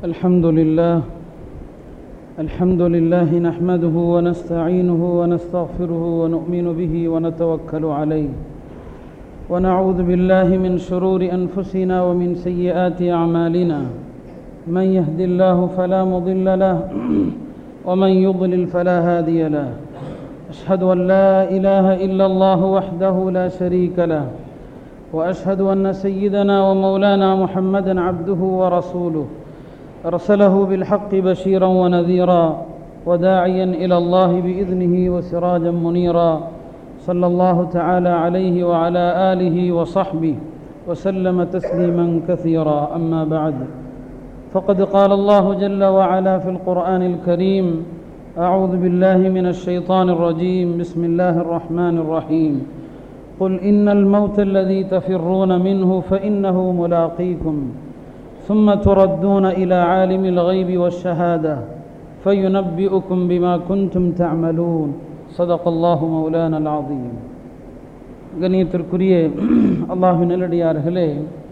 الحمد لله الحمد لله نحمده ونستعينه ونستغفره ونؤمن به ونتوكل عليه ونعوذ بالله من شرور أنفسنا ومن سيئات أعمالنا من يهد الله فلا مضل له ومن يضلل فلا هادي له أشهد أن لا إله إلا الله وحده لا شريك له وأشهد أن سيدنا ومولانا محمدا عبده ورسوله أرسله بالحق بشيرا ونذيرا وداعيا إلى الله بإذنه وسراجا منيرا صلى الله تعالى عليه وعلى آله وصحبه وسلم تسليما كثيرا أما بعد فقد قال الله جل وعلا في القرآن الكريم أعوذ بالله من الشيطان الرجيم بسم الله الرحمن الرحيم قل إن الموت الذي تفرون منه فإنه ملاقيكم ثم تردون إلى عالم الغيب والشهادة فينبئكم بما كنتم تعملون صدق الله مولانا العظيم கணியத்திற்குரிய அல்லாஹு நல்லடியார்களே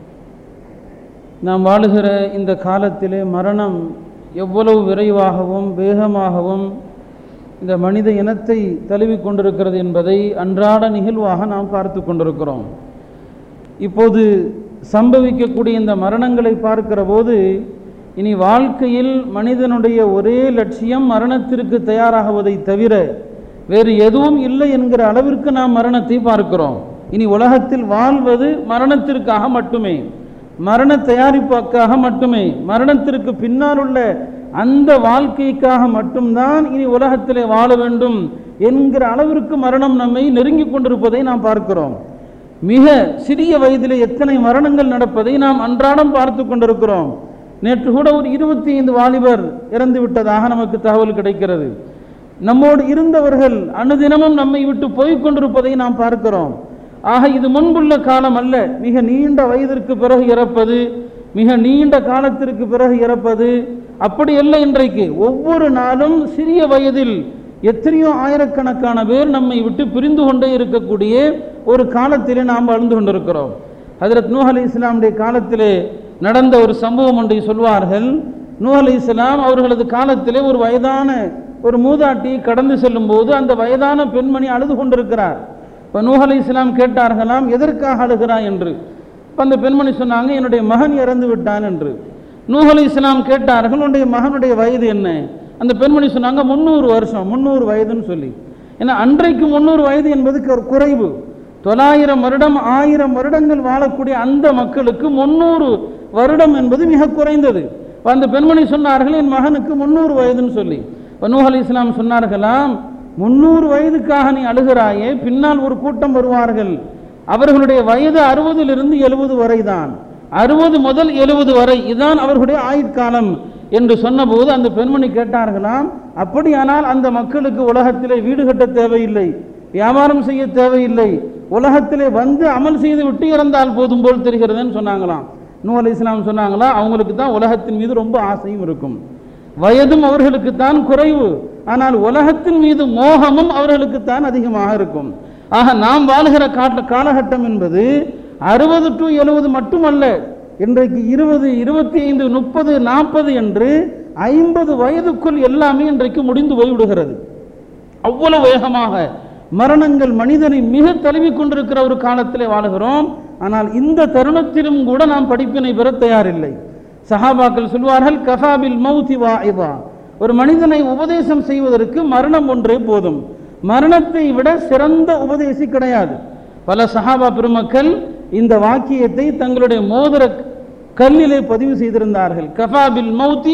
நாம் வாழுகிற இந்த காலத்திலே மரணம் எவ்வளவு விரைவாகவும் வேகமாகவும் இந்த மனித இனத்தை தழுவி கொண்டிருக்கிறது என்பதை அன்றாட நிகழ்வாக நாம் பார்த்து கொண்டிருக்கிறோம் இப்போது சம்பவிக்கக்கூடிய இந்த மரணங்களை பார்க்கிற போது இனி வாழ்க்கையில் மனிதனுடைய ஒரே லட்சியம் மரணத்திற்கு தயாராகுவதை தவிர வேறு எதுவும் இல்லை என்கிற அளவிற்கு நாம் மரணத்தை பார்க்கிறோம் இனி உலகத்தில் வாழ்வது மரணத்திற்காக மட்டுமே மரண தயாரிப்புக்காக மட்டுமே மரணத்திற்கு பின்னால் உள்ள அந்த வாழ்க்கைக்காக மட்டும்தான் இனி உலகத்திலே வாழ வேண்டும் என்கிற அளவிற்கு மரணம் நம்மை நெருங்கி கொண்டிருப்பதை நாம் பார்க்கிறோம் மிக சிறிய வயதிலே எத்தனை மரணங்கள் நடப்பதை நாம் அன்றாடம் பார்த்து கொண்டிருக்கிறோம் நேற்று கூட ஒரு இருபத்தி ஐந்து வாலிபர் இறந்து விட்டதாக நமக்கு தகவல் கிடைக்கிறது நம்மோடு இருந்தவர்கள் அனுதினமும் நம்மை விட்டு போய்க் கொண்டிருப்பதை நாம் பார்க்கிறோம் ஆக இது முன்புள்ள காலம் அல்ல மிக நீண்ட வயதிற்கு பிறகு இறப்பது மிக நீண்ட காலத்திற்கு பிறகு இறப்பது அப்படி அல்ல இன்றைக்கு ஒவ்வொரு நாளும் சிறிய வயதில் எத்தனையோ ஆயிரக்கணக்கான பேர் நம்மை விட்டு பிரிந்து கொண்டே இருக்கக்கூடிய ஒரு காலத்திலே நாம் வாழ்ந்து கொண்டிருக்கிறோம் ஹதரத் நூஹ் அலி இஸ்லாமுடைய காலத்திலே நடந்த ஒரு சம்பவம் ஒன்றை சொல்வார்கள் நூஹ் அலி இஸ்லாம் அவர்களது காலத்திலே ஒரு வயதான ஒரு மூதாட்டி கடந்து செல்லும் போது அந்த வயதான பெண்மணி அழுது கொண்டிருக்கிறார் இப்போ நூஹ் அலி இஸ்லாம் கேட்டார்களாம் எதற்காக அழுகிறாய் என்று இப்போ அந்த பெண்மணி சொன்னாங்க என்னுடைய மகன் இறந்து விட்டான் என்று நூஹ் அலி இஸ்லாம் கேட்டார்கள் உன்னுடைய மகனுடைய வயது என்ன அந்த பெண்மணி சொன்னாங்க முந்நூறு வருஷம் முந்நூறு வயதுன்னு சொல்லி ஏன்னா அன்றைக்கு முந்நூறு வயது என்பதுக்கு ஒரு குறைவு தொள்ளாயிரம் வருடம் ஆயிரம் வருடங்கள் வாழக்கூடிய அந்த மக்களுக்கு முந்நூறு வருடம் என்பது மிக குறைந்தது அந்த பெண்மணி சொன்னார்கள் என் மகனுக்கு முந்நூறு வயதுன்னு சொல்லி நூஹ் அலி இஸ்லாம் சொன்னார்களாம் முந்நூறு வயதுக்காக நீ அழுகிறாயே பின்னால் ஒரு கூட்டம் வருவார்கள் அவர்களுடைய வயது அறுபதிலிருந்து எழுபது வரை தான் அறுபது முதல் எழுபது வரை இதுதான் அவர்களுடைய ஆயுட்காலம் என்று சொன்னபோது அந்த பெண்மணி கேட்டார்களாம் அப்படியானால் அந்த மக்களுக்கு உலகத்திலே வீடு கட்ட தேவையில்லை வியாபாரம் செய்ய தேவையில்லை உலகத்திலே வந்து அமல் செய்து விட்டு இறந்தால் போதும் போல் தெரிகிறதுன்னு சொன்னாங்களாம் நூ அலி இஸ்லாம் சொன்னாங்களா அவங்களுக்கு தான் உலகத்தின் மீது ரொம்ப ஆசையும் இருக்கும் வயதும் அவர்களுக்கு தான் குறைவு ஆனால் உலகத்தின் மீது மோகமும் அவர்களுக்கு தான் அதிகமாக இருக்கும் ஆக நாம் வாழ்கிற காட்ட காலகட்டம் என்பது அறுபது டு எழுபது மட்டுமல்ல இன்றைக்கு இருபது இருபத்தி ஐந்து முப்பது நாற்பது என்று ஐம்பது வயதுக்குள் எல்லாமே இன்றைக்கு முடிந்து போய்விடுகிறது அவ்வளவு வேகமாக மரணங்கள் மனிதனை மிக தழுவி கொண்டிருக்கிற ஒரு காலத்திலே வாழுகிறோம் ஆனால் இந்த தருணத்திலும் கூட நாம் படிப்பினை பெற தயாரில்லை சஹாபாக்கள் சொல்வார்கள் கஃபாபில் மௌதி வா ஒரு மனிதனை உபதேசம் செய்வதற்கு மரணம் ஒன்றே போதும் மரணத்தை விட சிறந்த உபதேசி கிடையாது பல சஹாபா பெருமக்கள் இந்த வாக்கியத்தை தங்களுடைய மோதிர கல்லிலே பதிவு செய்திருந்தார்கள் கஃபாபில் மௌத்தி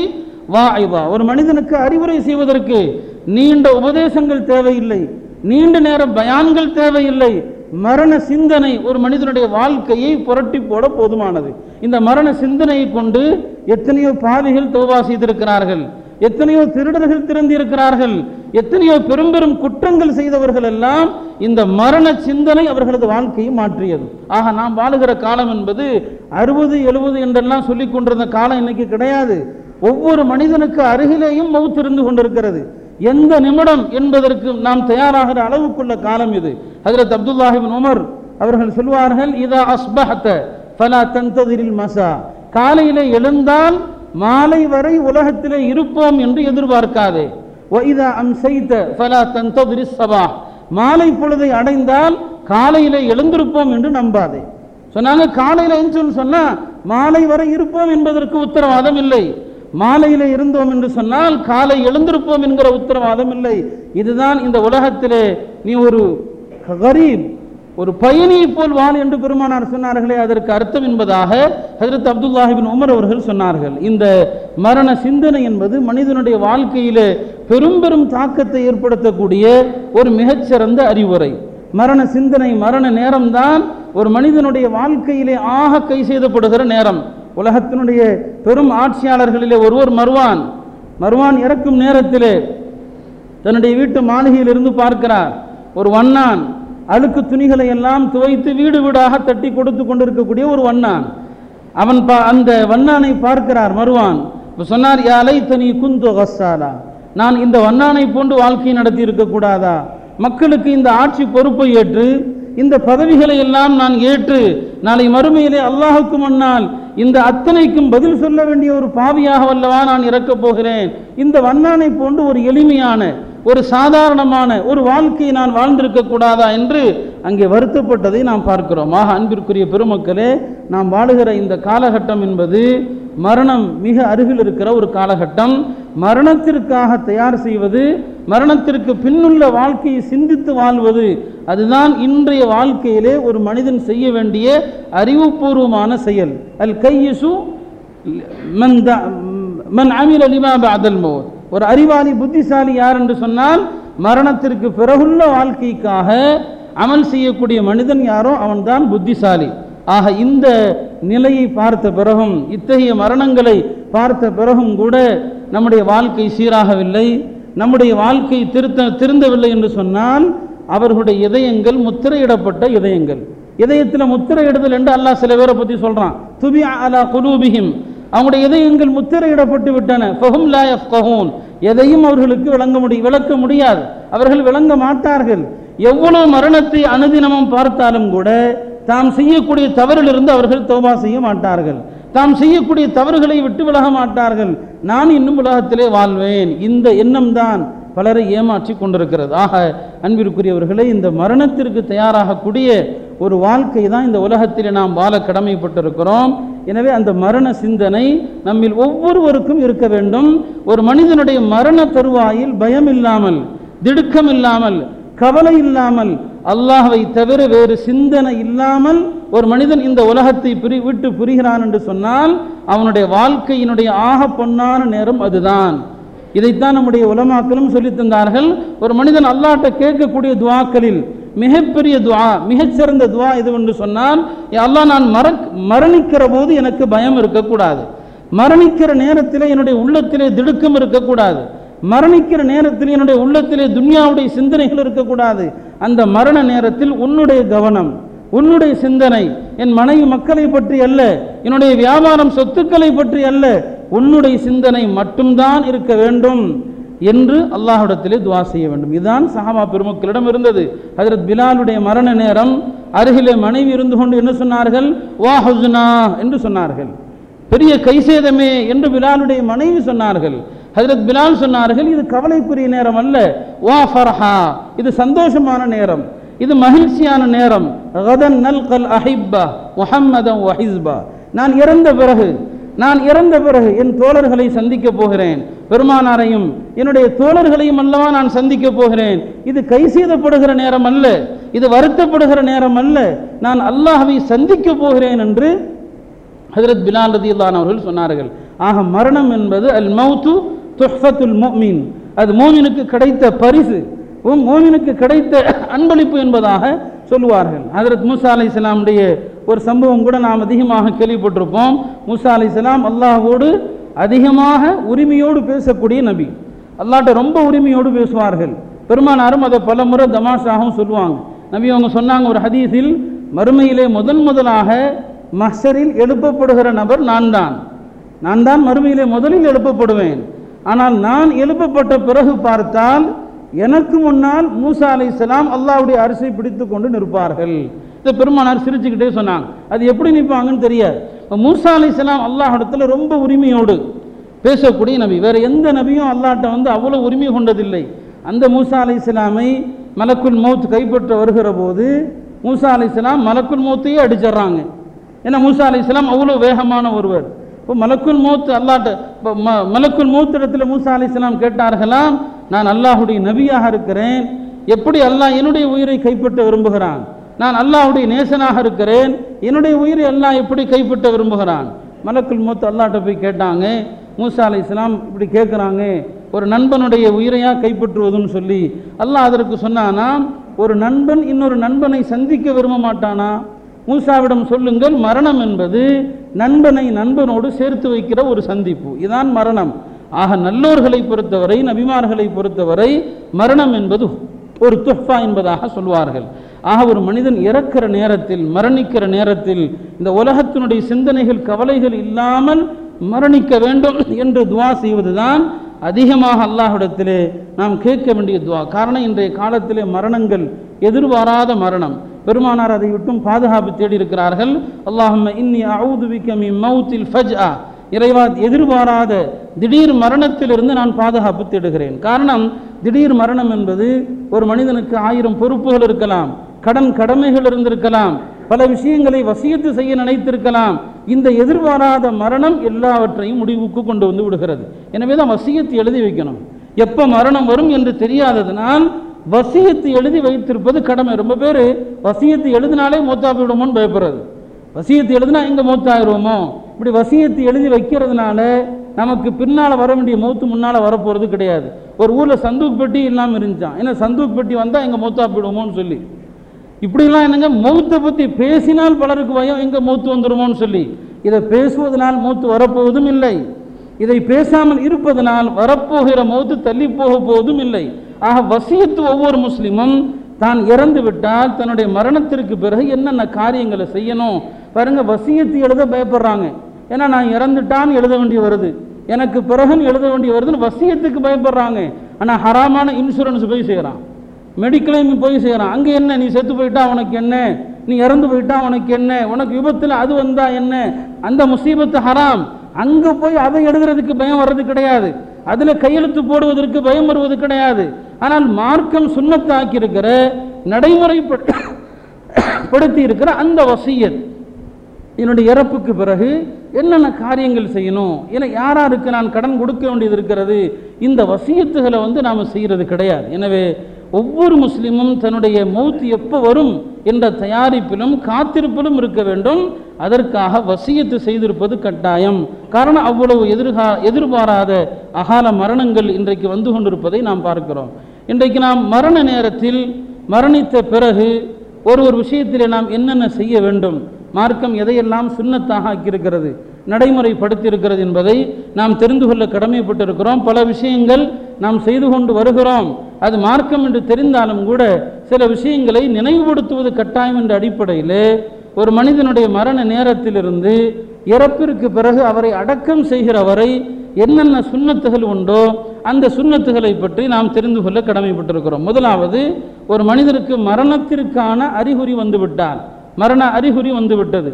வா ஒரு மனிதனுக்கு அறிவுரை செய்வதற்கு நீண்ட உபதேசங்கள் தேவையில்லை நீண்ட நேர பயான்கள் தேவையில்லை மரண சிந்தனை ஒரு மனிதனுடைய வாழ்க்கையை புரட்டி போட போதுமானது இந்த மரண சிந்தனையை கொண்டு எத்தனையோ பாவிகள் தௌபா செய்திருக்கிறார்கள் எத்தனையோ திருடர்கள் திறந்திருக்கிறார்கள் எத்தனையோ பெரும் பெரும் குற்றங்கள் செய்தவர்கள் எல்லாம் இந்த மரண சிந்தனை அவர்களது வாழ்க்கையை மாற்றியது ஆக நாம் வாழுகிற காலம் என்பது அறுபது எழுபது என்றெல்லாம் சொல்லிக் கொண்டிருந்த காலம் இன்னைக்கு கிடையாது ஒவ்வொரு மனிதனுக்கு அருகிலேயும் மவுத்து இருந்து கொண்டிருக்கிறது எந்த நிமிடம் என்பதற்கு நாம் தயாராகிற அளவுக்குள்ள காலம் இது ஹஜரத் அப்துல்லாஹிபின் உமர் அவர்கள் சொல்வார்கள் இதா அஸ்பஹத்த ஃபலா தந்ததிரில் மசா காலையிலே எழுந்தால் மாலை வரை உலகத்திலே இருப்போம் என்று எதிர்பார்க்காதே وَإِذَا أَمْسَيْتَ فَلَا تَنْتَظِرِ الصَّبَاحَ மாலை பொழுதை அடைந்தால் காலையிலே எழுந்திருப்போம் என்று நம்பாதே சொன்னாங்க காலையில எழுந்துன்னு சொன்னா மாலை வரை இருப்போம் என்பதற்கு உத்தரவாதம் இல்லை மாலையில இருந்தோம் என்று சொன்னால் காலை எழுந்திருப்போம் என்கிற உத்தரவாதம் இல்லை இதுதான் இந்த உலகத்திலே நீ ஒரு கரீப் ஒரு பயணியை போல் வாழ் என்று பெருமானார் சொன்னார்களே அதற்கு அர்த்தம் என்பதாக ஹஜரத் அப்துல்லாஹிபின் உமர் அவர்கள் சொன்னார்கள் இந்த மரண சிந்தனை என்பது மனிதனுடைய வாழ்க்கையிலே பெரும் பெரும் தாக்கத்தை ஏற்படுத்தக்கூடிய ஒரு மிகச்சிறந்த அறிவுரை மரண சிந்தனை மரண நேரம்தான் ஒரு மனிதனுடைய வாழ்க்கையிலே ஆக கை செய்தப்படுகிற நேரம் உலகத்தினுடைய பெரும் ஆட்சியாளர்களிலே ஒருவர் மர்வான் மர்வான் இறக்கும் நேரத்திலே தன்னுடைய வீட்டு மாளிகையில் இருந்து பார்க்கிறார் ஒரு வண்ணான் அழுக்கு துணிகளை எல்லாம் துவைத்து வீடு வீடாக தட்டி கொடுத்து கொண்டிருக்கக்கூடிய ஒரு வண்ணான் அவன் பா அந்த வண்ணானை பார்க்கிறார் மருவான் இப்ப சொன்னார் யாலை தனி குந்து கஸ்ஸாலா நான் இந்த வண்ணானை போன்று வாழ்க்கை நடத்தி இருக்கக்கூடாதா மக்களுக்கு இந்த ஆட்சி பொறுப்பை ஏற்று இந்த பதவிகளை எல்லாம் நான் ஏற்று நாளை மறுமையிலே அல்லாஹுக்கு முன்னால் இந்த அத்தனைக்கும் பதில் சொல்ல வேண்டிய ஒரு பாவியாக வல்லவா நான் இறக்கப் போகிறேன் இந்த வண்ணானை போன்று ஒரு எளிமையான ஒரு சாதாரணமான ஒரு வாழ்க்கையை நான் வாழ்ந்திருக்க கூடாதா என்று அங்கே வருத்தப்பட்டதை நாம் பார்க்கிறோம் ஆக அன்பிற்குரிய பெருமக்களே நாம் வாழுகிற இந்த காலகட்டம் என்பது மரணம் மிக அருகில் இருக்கிற ஒரு காலகட்டம் மரணத்திற்காக தயார் செய்வது மரணத்திற்கு பின்னுள்ள வாழ்க்கையை சிந்தித்து வாழ்வது அதுதான் இன்றைய வாழ்க்கையிலே ஒரு மனிதன் செய்ய வேண்டிய அறிவுபூர்வமான செயல் அல் கையசு மன் த- மன் அமில லிமா பஅதல் மௌத் ஒரு அறிவாளி புத்திசாலி யார் என்று சொன்னால் மரணத்திற்கு பிறகுள்ள வாழ்க்கைக்காக அமல் செய்யக்கூடிய மனிதன் யாரோ அவன்தான் புத்திசாலி ஆக இந்த நிலையை பார்த்த பிறகும் இத்தகைய மரணங்களை பார்த்த பிறகும் கூட நம்முடைய வாழ்க்கை சீராகவில்லை நம்முடைய வாழ்க்கை திருத்த திருந்தவில்லை என்று சொன்னால் அவர்களுடைய இதயங்கள் முத்திரையிடப்பட்ட இதயங்கள் இதயத்தில் முத்திரையிடுதல் என்று அல்லாஹ் சில பேரை பற்றி சொல்றான் துபி அலா குலூபிஹிம் அவங்களுடைய இதயங்கள் முத்திரையிடப்பட்டு விட்டன ஃபஹும் லா யஃப்கஹூன் எதையும் அவர்களுக்கு விளங்க முடி விளக்க முடியாது அவர்கள் விளங்க மாட்டார்கள் எவ்வளவு மரணத்தை அனுதினமும் பார்த்தாலும் கூட தாம் செய்யக்கூடிய தவறிலிருந்து அவர்கள் தௌபா செய்ய மாட்டார்கள் தாம் செய்யக்கூடிய தவறுகளை விட்டு விலக மாட்டார்கள் நான் இன்னும் உலகத்திலே வாழ்வேன் இந்த எண்ணம் தான் பலரை ஏமாற்றி கொண்டிருக்கிறது ஆக அன்பிற்குரியவர்களே இந்த மரணத்திற்கு தயாராகக்கூடிய ஒரு வாழ்க்கை தான் இந்த உலகத்திலே நாம் வாழ கடமைப்பட்டிருக்கிறோம் எனவே அந்த மரண சிந்தனை நம்மில் ஒவ்வொருவருக்கும் இருக்க வேண்டும் ஒரு மனிதனுடைய மரண தருவாயில் பயம் இல்லாமல் திடுக்கம் இல்லாமல் கவலை இல்லாமல் அல்லாஹ்வை தவிர வேறு சிந்தனை இல்லாமல் ஒரு மனிதன் இந்த உலகத்தை பிரி விட்டு புரிகிறான் என்று சொன்னால் அவனுடைய வாழ்க்கையினுடைய ஆக பொன்னான நேரம் அதுதான் இதைத்தான் நம்முடைய உலமாக்களும் சொல்லித் தந்தார்கள் ஒரு மனிதன் அல்லாஹ்ட்ட கேட்கக்கூடிய துவாக்களில் மிகப்பெரிய துவா மிகச்சிறந்த துவா இது என்று சொன்னால் "யா அல்லாஹ் நான் மர மரணிக்கிற போது எனக்கு பயம் இருக்கக்கூடாது மரணிக்கிற நேரத்தில் என்னுடைய உள்ளத்திலே திடுக்கம் இருக்கக்கூடாது மரணிக்கிற நேரத்தில் என்னுடைய உள்ளத்திலே துன்யாவுடைய சிந்தனைகள் இருக்கக்கூடாது அந்த மரண நேரத்தில் உன்னுடைய கவனம் உன்னுடைய சிந்தனை என் மனைவி மக்களை பற்றி அல்ல என்னுடைய வியாபாரம் சொத்துக்களை பற்றி அல்ல உன்னுடைய சிந்தனை மட்டும்தான் இருக்க வேண்டும் என்று அல்லாஹ்விடத்திலே துவா செய்ய வேண்டும் இதுதான் சஹாபா பெருமக்களிடம் இருந்தது ஹஜரத் பிலாலுடைய மரண நேரம் அருகிலே மனைவி இருந்து கொண்டு என்ன சொன்னார்கள் வா ஹுஸ்னா என்று சொன்னார்கள் பெரிய கைசேதமே என்று பிலாலுடைய மனைவி சொன்னார்கள் ஹஜரத் பிலால் சொன்னார்கள் இது கவலைக்குரிய நேரம் அல்ல வா ஃபர்ஹா இது சந்தோஷமான நேரம் இது மகிழ்ச்சியான நேரம் கதன் நல்கல் அஹிப்பா முஹம்மதம் வஹிஸ்பா நான் இறந்த பிறகு நான் இறந்த பிறகு என் தோழர்களை சந்திக்க போகிறேன் பெருமானாரையும் என்னுடைய தோழர்களையும் அல்லவா நான் சந்திக்க போகிறேன் இது கை செய்தப்படுகிற நேரம் அல்ல இது வருத்தப்படுகிற நேரம் அல்ல நான் அல்லாஹ்வை சந்திக்க போகிறேன் என்று ஹஜரத் பிலால் ரதியுல்லான் அவர்கள் சொன்னார்கள் ஆக மரணம் என்பது அல் மௌத்து துஹ்ஃபத்துல் முஃமின் அது மோமினுக்கு கிடைத்த பரிசு உம் மோமினுக்கு கிடைத்த அன்பளிப்பு என்பதாக சொல்லுவார்கள் ஹஜரத் மூசா அலை இஸ்லாமுடைய ஒரு சம்பவம் கூட நாம் அதிகமாக கேள்விப்பட்டிருப்போம் மூசா அலை இஸ்லாம் அல்லாஹ்வோடு அதிகமாக உரிமையோடு பேசக்கூடிய நபி அல்லாஹ்ட்ட ரொம்ப உரிமையோடு பேசுவார்கள் பெருமானாரும் அதை பல முறை தமாஷாகவும் சொல்லுவாங்க நபி அவங்க சொன்னாங்க ஒரு ஹதீஸில் மறுமையிலே முதன் முதலாக மஹ்ஷரில் எழுப்பப்படுகிற நபர் நான் தான் நான் தான் மறுமையிலே முதலில் எழுப்பப்படுவேன் ஆனால் நான் எழுப்பப்பட்ட பிறகு பார்த்தால் எனக்கு முன்னால் மூசா அலைஹிஸ்ஸலாம் அல்லாஹ்வுடைய அரிசை பிடித்து கொண்டு நிற்பார்கள் இதை பெருமானார் சிரிச்சுக்கிட்டே சொன்னாங்க அது எப்படி நிற்பாங்கன்னு தெரியாது இப்போ மூசா அலைஹிஸ்ஸலாம் அல்லாஹ் இடத்துல ரொம்ப உரிமையோடு பேசக்கூடிய நபி வேற எந்த நபியும் அல்லாட்ட வந்து அவ்வளோ உரிமை கொண்டதில்லை அந்த மூசா அலை இஸ்லாமை மலக்குல் மௌத் கைப்பற்ற வருகிற போது மூசா அலை இஸ்லாம் மலக்குல் மௌத்தையே அடிச்சிடுறாங்க ஏன்னா மூசா அலை இஸ்லாம் அவ்வளோ வேகமான ஒருவர் இப்போ மலக்குல் மௌத் அல்லாட்ட இப்போ ம மலக்குல் மௌத் இடத்துல மூசா அலை இஸ்லாம் கேட்டார்களாம் நான் அல்லாஹுடைய நபியாக இருக்கிறேன் எப்படி அல்லாஹ் என்னுடைய உயிரை கைப்பற்ற விரும்புகிறான் நான் அல்லாஹுடைய நேசனாக இருக்கிறேன் என்னுடைய உயிரை அல்லாஹ் எப்படி கைப்பற்ற விரும்புகிறான் மலக்குல் மௌத் அல்லாட்ட போய் கேட்டாங்க மூசா அலை இஸ்லாம் இப்படி கேட்குறாங்க ஒரு நண்பனுடைய உயிரையா கைப்பற்றுவதுன்னு சொல்லி அல்லாஹ் அதற்கு சொன்னானா ஒரு நண்பன் இன்னொரு நண்பனை சந்திக்க விரும்ப மாட்டானா மூசாவிடம் சொல்லுங்கள் மரணம் என்பது நண்பனை நண்பனோடு சேர்த்து வைக்கிற ஒரு சந்திப்பு இதான் மரணம் ஆக நல்லோர்களை பொறுத்தவரை நபிமார்களை பொறுத்தவரை மரணம் என்பது ஒரு துஃபா என்பதாக சொல்வார்கள் ஆக ஒரு மனிதன் இறக்கிற நேரத்தில் மரணிக்கிற நேரத்தில் இந்த உலகத்தினுடைய சிந்தனைகள் கவலைகள் இல்லாமல் மரணிக்க வேண்டும் என்று துவா செய்வதுதான் அதிகமாக அல்லாஹ்விடத்திலே நாம் கேட்க வேண்டிய துவா காரணம் இன்றைய காலத்திலே மரணங்கள் எதிர்பாராத மரணம் பெருமானார் அதை விட்டும் பாதுகாப்பு தேடி இருக்கிறார்கள் அல்லாஹும்ம இன்னி அவுது மின் மௌத்தில் ஃபஜ்ஆ இறைவா எதிர்பாராத திடீர் மரணத்திலிருந்து நான் பாதுகாப்பு தேடுகிறேன் காரணம் திடீர் மரணம் என்பது ஒரு மனிதனுக்கு ஆயிரம் பொறுப்புகள் இருக்கலாம் கடன் கடமைகள் இருந்திருக்கலாம் பல விஷயங்களை வசியத்து செய்ய நினைத்திருக்கலாம் இந்த எதிர்பாராத மரணம் எல்லாவற்றையும் முடிவுக்கு கொண்டு வந்து விடுகிறது எனவே தான் வசியத்து எழுதி வைக்கணும் எப்போ மரணம் வரும் என்று தெரியாததனால் வசியத்து எழுதி வைத்திருப்பது கடமை ரொம்ப பேர் வசியத்து எழுதினாலே மூத்தாப்பி விடுமோன்னு பயப்படுறது வசியத்து எழுதினா எங்கே மூத்தாயிருவோமோ இப்படி வசியத்து எழுதி வைக்கிறதுனால நமக்கு பின்னால் வர வேண்டிய மௌத்து முன்னால் வரப்போகிறது கிடையாது ஒரு ஊரில் சந்தூக் பெட்டி இல்லாமல் இருந்துச்சான் ஏன்னா சந்தூக் பெட்டி வந்தால் எங்கே மூத்தாப்பிடுவோமோன்னு சொல்லி இப்படிலாம் என்னங்க மௌத்தை பற்றி பேசினால் பலருக்கு பயம் எங்கே மௌத்து வந்துடுமோன்னு சொல்லி இதை பேசுவதனால் மௌத்து வரப்போவதும் இல்லை இதை பேசாமல் இருப்பதனால் வரப்போகிற மௌத்து தள்ளி போக போவதும் இல்லை ஆக வசியத்து ஒவ்வொரு முஸ்லிமும் தான் இறந்து விட்டால் தன்னுடைய மரணத்திற்கு பிறகு என்னென்ன காரியங்களை செய்யணும் பாருங்க வசியத்து எழுத பயப்படுறாங்க ஏன்னா நான் இறந்துட்டான்னு எழுத வேண்டி வருது எனக்கு பிறகுன்னு எழுத வேண்டி வருதுன்னு வசியத்துக்கு பயப்படுறாங்க ஆனால் ஹராமான இன்சூரன்ஸ் போய் செய்கிறான் மெடிக்கலையும் போய் செய்கிறான் அங்கே என்ன நீ செத்து போயிட்டா உனக்கு என்ன நீ இறந்து போயிட்டா உனக்கு என்ன உனக்கு விபத்தில் அது வந்தா என்ன அந்த முசீபத்து ஹராம் அங்கே போய் அதை எழுதுறதுக்கு பயம் வர்றது கிடையாது அதில் கையெழுத்து போடுவதற்கு பயம் வருவது கிடையாது ஆனால் மார்க்கம் சுண்ணத்தாக்கி இருக்கிற நடைமுறைப்படுத்தி இருக்கிற அந்த வசியத் என்னுடைய இறப்புக்கு பிறகு என்னென்ன காரியங்கள் செய்யணும் ஏன்னா யாராருக்கு நான் கடன் கொடுக்க வேண்டியது இருக்கிறது இந்த வசியத்துகளை வந்து நாம் செய்கிறது கிடையாது எனவே ஒவ்வொரு முஸ்லீமும் தன்னுடைய மௌத் எப்போ வரும் என்ற தயாரிப்பிலும் காத்திருப்பிலும் இருக்க வேண்டும் அதற்காக வசியத்து செய்திருப்பது கட்டாயம் காரணம் அவ்வளவு எதிர்கா எதிர்பாராத அகால மரணங்கள் இன்றைக்கு வந்து கொண்டிருப்பதை நாம் பார்க்கிறோம் இன்றைக்கு நாம் மரண நேரத்தில் மரணித்த பிறகு ஒரு ஒரு விஷயத்திலே நாம் என்னென்ன செய்ய வேண்டும் மார்க்கம் எதையெல்லாம் சுண்ணத்தாக ஆக்கியிருக்கிறது நடைமுறைப்படுத்தியிருக்கிறது என்பதை நாம் தெரிந்து கொள்ள கடமைப்பட்டிருக்கிறோம் பல விஷயங்கள் நாம் செய்து கொண்டு வருகிறோம் அது மார்க்கம் என்று தெரிந்தாலும் கூட சில விஷயங்களை நினைவுபடுத்துவது கட்டாயம் என்ற அடிப்படையில் ஒரு மனிதனுடைய மரண நேரத்திலிருந்து இறப்பிற்கு பிறகு அவரை அடக்கம் செய்கிற வரை என்னென்ன சுண்ணத்துகள் உண்டோ அந்த சுண்ணத்துகளை பற்றி நாம் தெரிந்து கொள்ள கடமைப்பட்டிருக்கிறோம் முதலாவது ஒரு மனிதனுக்கு மரணத்திற்கான அறிகுறி வந்துவிட்டால் மரண அறிகுறி வந்துவிட்டது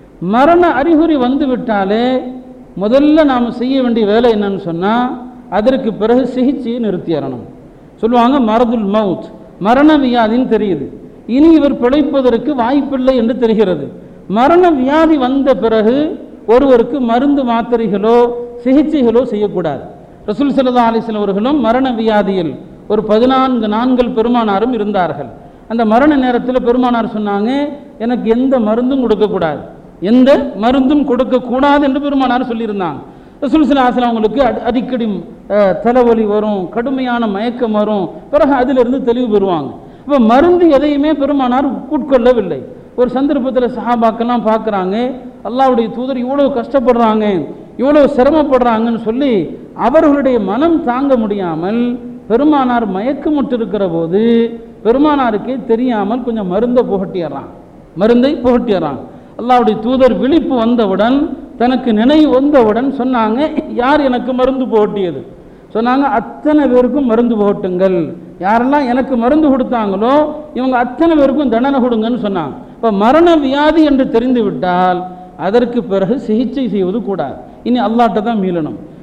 மரண அறிகுறி வந்துவிட்டாலே முதல்ல நாம் செய்ய வேண்டிய வேலை என்னன்னு சொன்னால் அதற்கு பிறகு சிகிச்சையை நிறுத்திடணும் சொல்லுவாங்க மரதுல் மவுத் மரண வியாதின்னு தெரியுது இனி இவர் பிழைப்பதற்கு வாய்ப்பில்லை என்று தெரிகிறது மரண வியாதி வந்த பிறகு ஒருவருக்கு மருந்து மாத்திரைகளோ சிகிச்சைகளோ செய்யக்கூடாது ரசூல் சல்லா அலிஸ்லாம் அவர்களும் மரண வியாதியில் ஒரு பதினான்கு நான்கள் பெருமானாரும் இருந்தார்கள் அந்த மரண நேரத்தில் பெருமானார் சொன்னாங்க எனக்கு எந்த மருந்தும் கொடுக்கக்கூடாது எந்த மருந்தும் கொடுக்கக்கூடாது என்று பெருமானார் சொல்லியிருந்தாங்க ரசூல் சல்லா அலிஸ்லாம் அவங்களுக்கு அடி- அடிக்கடி அஹ், தலைவலி வரும் கடுமையான மயக்கம் வரும் பிறகு அதிலிருந்து தெளிவு பெறுவாங்க இப்போ மருந்து எதையுமே பெருமானார் உட்கொள்ளவில்லை ஒரு சந்தர்ப்பத்தில் சஹாபாக்கெல்லாம் பார்க்குறாங்க அல்லாஹ்வுடைய தூதர் இவ்வளோ கஷ்டப்படுறாங்க இவ்வளோ சிரமப்படுறாங்கன்னு சொல்லி அவர்களுடைய மனம் தாங்க முடியாமல் பெருமானார் மயக்கமுற்று இருக்கிற போது பெருமானாருக்கே தெரியாமல் கொஞ்சம் மருந்தை புகட்டிடுறான் மருந்தை புகட்டிடுறான் அல்லாஹ்வுடைய தூதர் விழிப்பு வந்தவுடன் தனக்கு நினைவு வந்தவுடன் சொன்னாங்க யார் எனக்கு மருந்து புகட்டியது சொன்னாங்க அத்தனை பேருக்கும் மருந்து புகட்டுங்கள் யாரெல்லாம் எனக்கு மருந்து கொடுத்தாங்களோ இவங்க அத்தனை பேருக்கும் தண்டனை கொடுங்கன்னு சொன்னாங்க இப்போ மரண வியாதி என்று தெரிந்து விட்டால் அதற்கு பிறகு சிகிச்சை செய்வது கூடாது இனி அல்லாட்ட தான் மீளணும்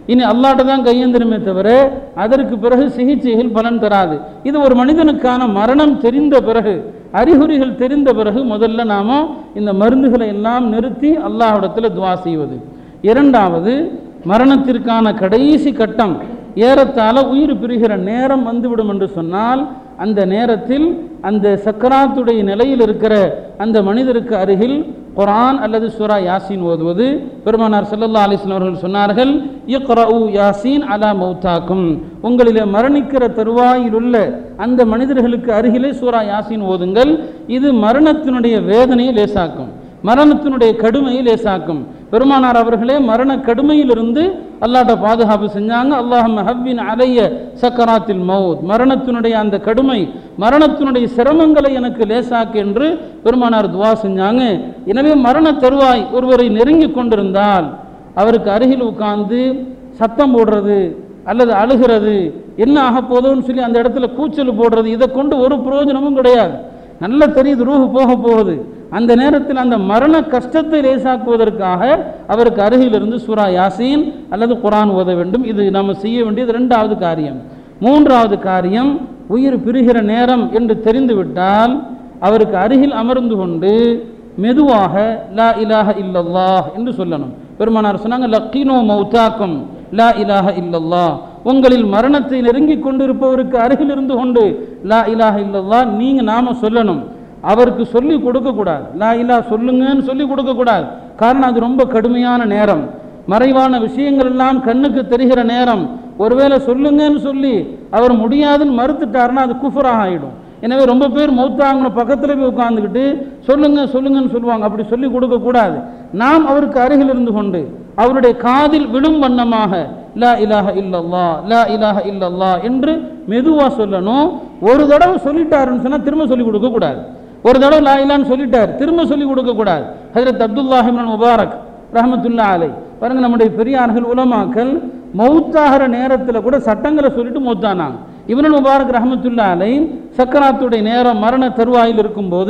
இனி அல்லாட்ட தான் கையெந்திரமே தவிர அதற்கு பிறகு சிகிச்சைகள் பலன் தராது இது ஒரு மனிதனுக்கான மரணம் தெரிந்த பிறகு அறிகுறிகள் தெரிந்த பிறகு முதல்ல நாம இந்த மருந்துகளை எல்லாம் நிறுத்தி அல்லாஹ்விடத்தில் துவா செய்வது இரண்டாவது மரணத்திற்கான கடைசி கட்டம் ஏறத்தாழ உயிர் பிரிகிற நேரம் வந்துவிடும் என்று சொன்னால் அந்த நேரத்தில் அந்த சக்கராத்துடைய நிலையில் இருக்கிற அந்த மனிதருக்கு அருகில் குர்ஆன் அல்லது சூரா யாசீன் ஓதுவது பெருமானார் ஸல்லல்லாஹு அலைஹி வஸல்லம் அவர்கள் சொன்னார்கள் இக்ரஉ யாசீன் அலா மௌத்தாக்கும் உங்களிலே மரணிக்கிற தருவாயில் உள்ள அந்த மனிதர்களுக்கு அருகிலே சூரா யாசீன் ஓதுங்கள் இது மரணத்தினுடைய வேதனையை லேசாக்கும் மரணத்தினுடைய கடுமையை லேசாக்கும் பெருமானார் அவர்களே மரண கடுமையிலிருந்து அல்லாட்ட பாதுகாப்பு செஞ்சாங்க அல்லாஹம் ஹவ்வின் அலைய சக்கராத்தில் மவுத் மரணத்தினுடைய அந்த கடுமை மரணத்தினுடைய சிரமங்களை எனக்கு லேசாக்கு என்று பெருமானார் துவா செஞ்சாங்க எனவே மரண தருவாய் ஒருவரை நெருங்கி கொண்டிருந்தால் அவருக்கு அருகில் உட்கார்ந்து சத்தம் போடுறது அல்லது அழுகிறது என்ன ஆக போதோன்னு சொல்லி அந்த இடத்துல கூச்சல் போடுறது இதை கொண்டு ஒரு பிரயோஜனமும் கிடையாது நல்ல தெரியுது ரூஹு போக போகுது அந்த நேரத்தில் அந்த மரண கஷ்டத்தை லேசாக்குவதற்காக அவருக்கு அருகில் இருந்து சூரா யாசீன் அல்லது குரான் ஓத வேண்டும் இது நம்ம செய்ய வேண்டியது ரெண்டாவது காரியம் மூன்றாவது காரியம் உயிர் பிரிகிற நேரம் என்று தெரிந்துவிட்டால் அவருக்கு அருகில் அமர்ந்து கொண்டு மெதுவாக லா இலாஹ இல்லல்லாஹ் என்று சொல்லணும் பெருமானார் சொன்னாங்க லக்கீனோ மௌத்தாக்கும் லா இலாஹ இல்லல்லாஹ் உங்களில் மரணத்தை நெருங்கிக் கொண்டிருப்பவருக்கு அருகில் இருந்து கொண்டு லா இலாஹ இல்லல்லாஹ் நீங்க நாம சொல்லணும் அவருக்கு சொல்லி கொடுக்கக்கூடாது லா இலா சொல்லுங்கன்னு சொல்லி கொடுக்கக்கூடாது காரணம் அது ரொம்ப கடுமையான நேரம் மறைவான விஷயங்கள் எல்லாம் கண்ணுக்கு தெரிகிற நேரம் ஒருவேளை சொல்லுங்கன்னு சொல்லி அவர் முடியாதுன்னு மறுத்துட்டாருன்னா அது குஃபராக ஆகிடும் எனவே ரொம்ப பேர் மௌத்தாங்கின பக்கத்தில் போய் உட்காந்துக்கிட்டு சொல்லுங்க சொல்லுங்கன்னு சொல்லுவாங்க அப்படி சொல்லி கொடுக்கக்கூடாது நாம் அவருக்கு அருகில் இருந்து கொண்டு அவருடைய காதில் விழும் வண்ணமாக லா இலாஹ இல்லல்லா லா இலாஹ இல்லல்லா என்று மெதுவாக சொல்லணும் ஒரு தடவை சொல்லிட்டாருன்னு சொன்னால் திரும்ப சொல்லி கொடுக்கக்கூடாது ஒரு தடவை லா இலான்னு சொல்லிட்டார் திரும்ப சொல்லி கொடுக்கக்கூடாது ஹஜரத் அப்துல்லாஹிமன் முபாரக் ரஹமத்துல்லா அலை பாருங்க நம்முடைய பெரியார்கள் உலமாக்கள் மௌத்தாகிற நேரத்தில் கூட சட்டங்களை சொல்லிட்டு மௌத்தானாங்க இவனு முபாரக் ரஹமத்துல்லா அலை சக்கராத்துடைய நேரம் மரண தருவாயில் இருக்கும்போது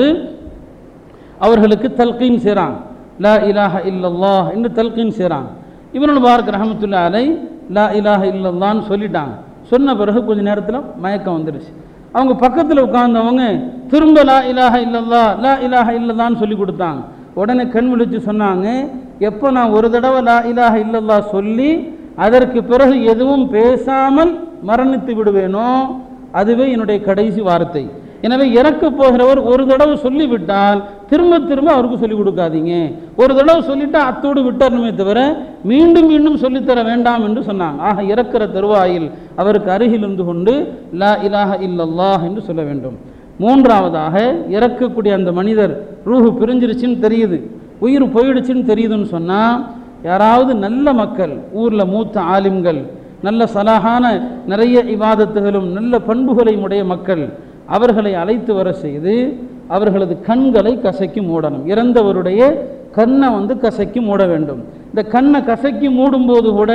அவர்களுக்கு தல்கீன் செய்கிறாங்க லா இலாஹ இல்லல்லாஹ் என்று தல்கீன் செய்கிறாங்க இவனு முபாரக் ரஹமத்துல்லா அலை லா இலாஹ இல்லல்லான்னு சொல்லிட்டாங்க சொன்ன பிறகு கொஞ்ச நேரத்தில் மயக்கம் வந்துருச்சு அவங்க பக்கத்தில் உட்கார்ந்தவங்க திரும்ப லா இலாஹ இல்லல்லா லா இலாஹ இல்லல்லான்னு சொல்லி கொடுத்தாங்க உடனே கண் விழிச்சு சொன்னாங்க எப்போ நான் ஒரு தடவை லா இலாஹ இல்லல்லா சொல்லி அதற்கு பிறகு எதுவும் பேசாமல் மரணித்து விடுவேனோ அதுவே என்னுடைய கடைசி வார்த்தை எனவே இறக்க போகிறவர் ஒரு தடவை சொல்லிவிட்டால் திரும்ப திரும்ப அவருக்கு சொல்லிக் கொடுக்காதீங்க ஒரு தடவை சொல்லிட்டா அத்தோடு விட்டாருமே தவிர மீண்டும் மீண்டும் சொல்லித்தர வேண்டாம் என்று சொன்னாங்க ஆக இறக்கிற தருவாயில் அவருக்கு அருகில் இருந்து கொண்டு லா இலாஹ இல்லல்லாஹ் என்று சொல்ல வேண்டும் மூன்றாவதாக இறக்கக்கூடிய அந்த மனிதர் ரூஹு பிரிஞ்சிருச்சுன்னு தெரியுது உயிர் போயிடுச்சுன்னு தெரியுதுன்னு சொன்னால் யாராவது நல்ல மக்கள் ஊரில் மூத்த ஆலிம்கள் நல்ல சலாகான நிறைய இவாதத்துகளும் நல்ல பண்புகளையும் உடைய மக்கள் அவர்களை அழைத்து வர செய்து அவர்களது கண்களை கசக்கி மூடணும் இறந்தவருடைய கண்ணை வந்து கசக்கி மூட வேண்டும் இந்த கண்ணை கசக்கி மூடும்போது கூட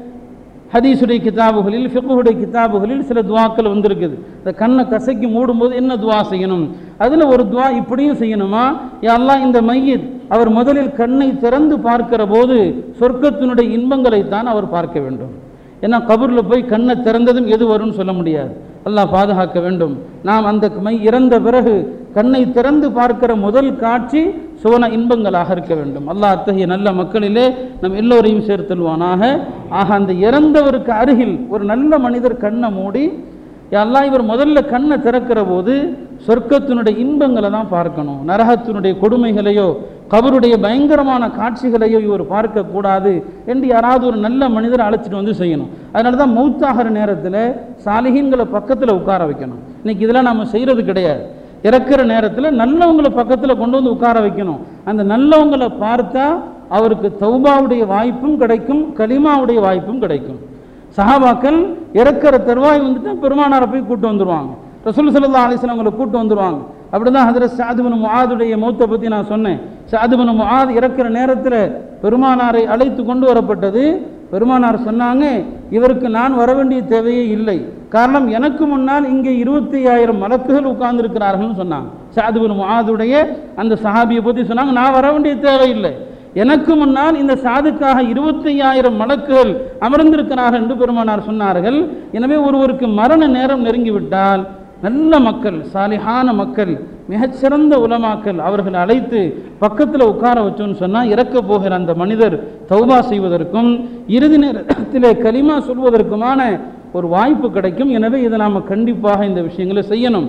ஹதீஸுடைய கிதாபுகளில் ஃபிக்குடைய கிதாபுகளில் சில துவாக்கள் வந்திருக்குது இந்த கண்ணை கசக்கி மூடும்போது என்ன துவா செய்யணும் அதில் ஒரு துவா இப்படியும் செய்யணுமா எல்லாம் இந்த மையத் அவர் முதலில் கண்ணை திறந்து பார்க்கிற போது சொர்க்கத்தினுடைய இன்பங்களைத்தான் அவர் பார்க்க வேண்டும் ஏன்னா கபூரில் போய் கண்ணை திறந்ததும் எது வரும்னு சொல்ல முடியாது அல்லாஹ் பாதுகாக்க வேண்டும் நாம் அந்த மை இறந்த பிறகு கண்ணை திறந்து பார்க்கிற முதல் காட்சி சுவன இன்பங்களாக இருக்க வேண்டும் அல்லாஹ் அத்தகைய நல்ல மக்களிலே நம் எல்லோரையும் சேர்த்தல்வானாக ஆக அந்த இறந்தவருக்கு அருகில் ஒரு நல்ல மனிதர் கண்ணை மூடி எல்லாம் இவர் முதல்ல கண்ணை திறக்கிற போது சொர்க்கத்தினுடைய இன்பங்களை தான் பார்க்கணும் நரகத்தினுடைய கொடுமைகளையோ கபருடைய பயங்கரமான காட்சிகளையோ இவர் பார்க்கக்கூடாது என்று யாராவது ஒரு நல்ல மனிதரை அழைச்சிட்டு வந்து செய்யணும் அதனால தான் மௌத்தாகிற நேரத்தில் சாலிகீன்களை பக்கத்தில் உட்கார வைக்கணும் இன்னைக்கு இதெல்லாம் நம்ம செய்கிறது கிடையாது இறக்குற நேரத்தில் நல்லவங்களை பக்கத்தில் கொண்டு வந்து உட்கார வைக்கணும் அந்த நல்லவங்களை பார்த்தா அவருக்கு தௌபாவுடைய வாய்ப்பும் கிடைக்கும் கலிமாவுடைய வாய்ப்பும் கிடைக்கும் சஹாபாக்கள் இறக்கிற தருவாய் வந்துட்டு பெருமானாரை போய் கூட்டு வந்துருவாங்க ரசூல் சல்லா அலிஸ்லாம் அவங்களை கூட்டு வந்துருவாங்க அப்படிதான் ஹதரத் சாதுபன் முஆதுடைய மௌத்தை பற்றி நான் சொன்னேன் சாதுபன் முஆத் இறக்கிற நேரத்தில் பெருமானாரை அழைத்து கொண்டு வரப்பட்டது பெருமானார் சொன்னாங்க இவருக்கு நான் வர வேண்டிய தேவையே இல்லை காரணம் எனக்கு முன்னால் இங்கே இருபத்தி ஆயிரம் மலக்குகள் உட்கார்ந்துருக்கிறார்கள்னு சொன்னாங்க சாதுபன் முஆதுடைய அந்த சஹாபியை பற்றி சொன்னாங்க நான் வர வேண்டிய தேவையில்லை எனக்கு முன்னால் இந்த சாதுக்காக இருபத்தையாயிரம் மலக்குகள் அமர்ந்திருக்கிறார்கள் என்று பெருமானார் சொன்னார்கள் எனவே ஒருவருக்கு மரண நேரம் நெருங்கிவிட்டால் நல்ல மக்கள் சாலிஹான மக்கள் மிகச்சிறந்த உலமாக்கள் அவர்கள் அழைத்து பக்கத்தில் உட்கார வச்சோன்னு சொன்னால் இறக்க போகிற அந்த மனிதர் தௌபா செய்வதற்கும் இறுதி நேரத்திலே கலிமா சொல்வதற்குமான ஒரு வாய்ப்பு கிடைக்கும் எனவே இதை நாம் கண்டிப்பாக இந்த விஷயங்களை செய்யணும்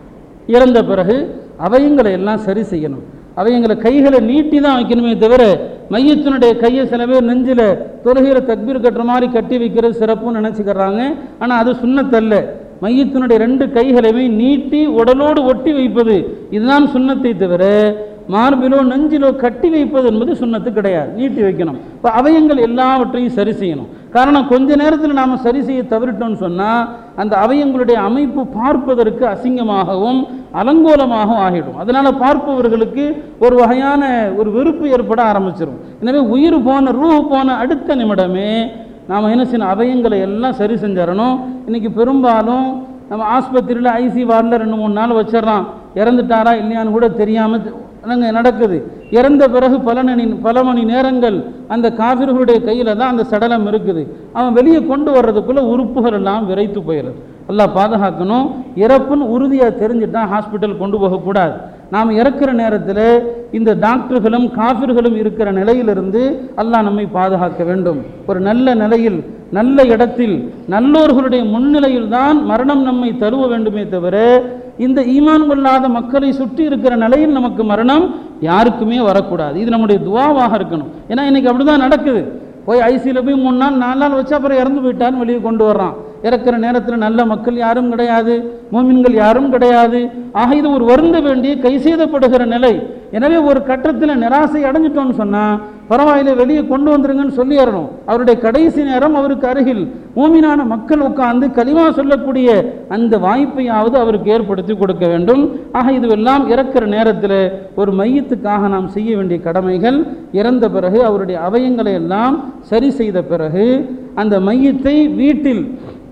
இறந்த பிறகு அவயங்களை எல்லாம் சரி செய்யணும் அவயங்களை கைகளை நீட்டி தான் வைக்கணுமே தவிர மையத்தினுடைய கையை சில பேர் நெஞ்சில் தொழுகையில் தக்பீர் கட்டுற மாதிரி கட்டி வைக்கிறது சிறப்புன்னு நினச்சிக்கிறாங்க ஆனால் அது சுண்ணத்தல்ல மையத்தினுடைய ரெண்டு கைகளையுமே நீட்டி உடலோடு ஒட்டி வைப்பது இதுதான் சுண்ணத்தை தவிர மார்பிலோ நெஞ்சிலோ கட்டி வைப்பது என்பது சுண்ணத்து கிடையாது நீட்டி வைக்கணும் இப்போ அவயங்கள் எல்லாவற்றையும் சரி செய்யணும் காரணம் கொஞ்ச நேரத்தில் நாம் சரி செய்ய தவறிட்டோம்னு சொன்னால் அந்த அவயங்களுடைய அமைப்பு பார்ப்பதற்கு அசிங்கமாகவும் அலங்கோலமாகவும் ஆகிடும் அதனால் பார்ப்பவர்களுக்கு ஒரு வகையான ஒரு வெறுப்பு ஏற்பட ஆரம்பிச்சிடும் எனவே உயிர் போன ரூ போன அடுத்த நிமிடமே நாம் என்ன செய்யணும் அவயங்களை எல்லாம் சரி செஞ்சிடணும் இன்றைக்கி பெரும்பாலும் நம்ம ஆஸ்பத்திரியில் ஐசி வார்டில் ரெண்டு மூணு நாள் வச்சிடறான் இறந்துட்டாரா இல்லையான்னு கூட தெரியாமல் அங்கே நடக்குது இறந்த பிறகு பல மணி பல மணி நேரங்கள் அந்த காவிர்களுடைய கையில் தான் அந்த சடலம் இருக்குது அவன் வெளியே கொண்டு வர்றதுக்குள்ளே உறுப்புகள் எல்லாம் விரைத்து போயிடுது எல்லாம் பாதுகாக்கணும் இறப்புன்னு உறுதியாக தெரிஞ்சுட்டா ஹாஸ்பிட்டல் கொண்டு போகக்கூடாது நாம் இறக்குற நேரத்தில் இந்த டாக்டர்களும் காஃபிர்களும் இருக்கிற நிலையிலிருந்து அல்லாஹ் நம்மை பாதுகாக்க வேண்டும் ஒரு நல்ல நிலையில் நல்ல இடத்தில் நல்லோர்களுடைய முன்னிலையில் தான் மரணம் நம்மை தருவ வேண்டுமே தவிர இந்த ஈமான் கொள்ளாத மக்களை சுற்றி இருக்கிற நிலையில் நமக்கு மரணம் யாருக்குமே வரக்கூடாது இது நம்முடைய துவாவாக இருக்கணும் ஏன்னா இன்னைக்கு அப்படிதான் நடக்குது போய் ஐசியில் போய் மூணு நாள் நாலு நாள் வச்சா அப்புறம் இறந்து போயிட்டான்னு வெளியே கொண்டு வர்றான் இறக்குற நேரத்தில் நல்ல மக்கள் யாரும் கிடையாது மோமின்கள் யாரும் கிடையாது ஆக இது ஒரு வருந்த வேண்டிய கை செய்தப்படுகிற நிலை எனவே ஒரு கட்டத்தில் நிராசை அடைஞ்சிட்டோம்னு சொன்னால் பரவாயில்ல வெளியே கொண்டு வந்துருங்கன்னு சொல்லிடணும் அவருடைய கடைசி நேரம் அவருக்கு அருகில் மூமினான மக்கள் உட்கார்ந்து கலிமா சொல்லக்கூடிய அந்த வாய்ப்பையாவது அவருக்கு ஏற்படுத்தி கொடுக்க வேண்டும் ஆக இதுவெல்லாம் இறக்கிற நேரத்தில் ஒரு மையத்துக்காக நாம் செய்ய வேண்டிய கடமைகள் இறந்த பிறகு அவருடைய அவயங்களை எல்லாம் சரி செய்த பிறகு அந்த மையத்தை வீட்டில்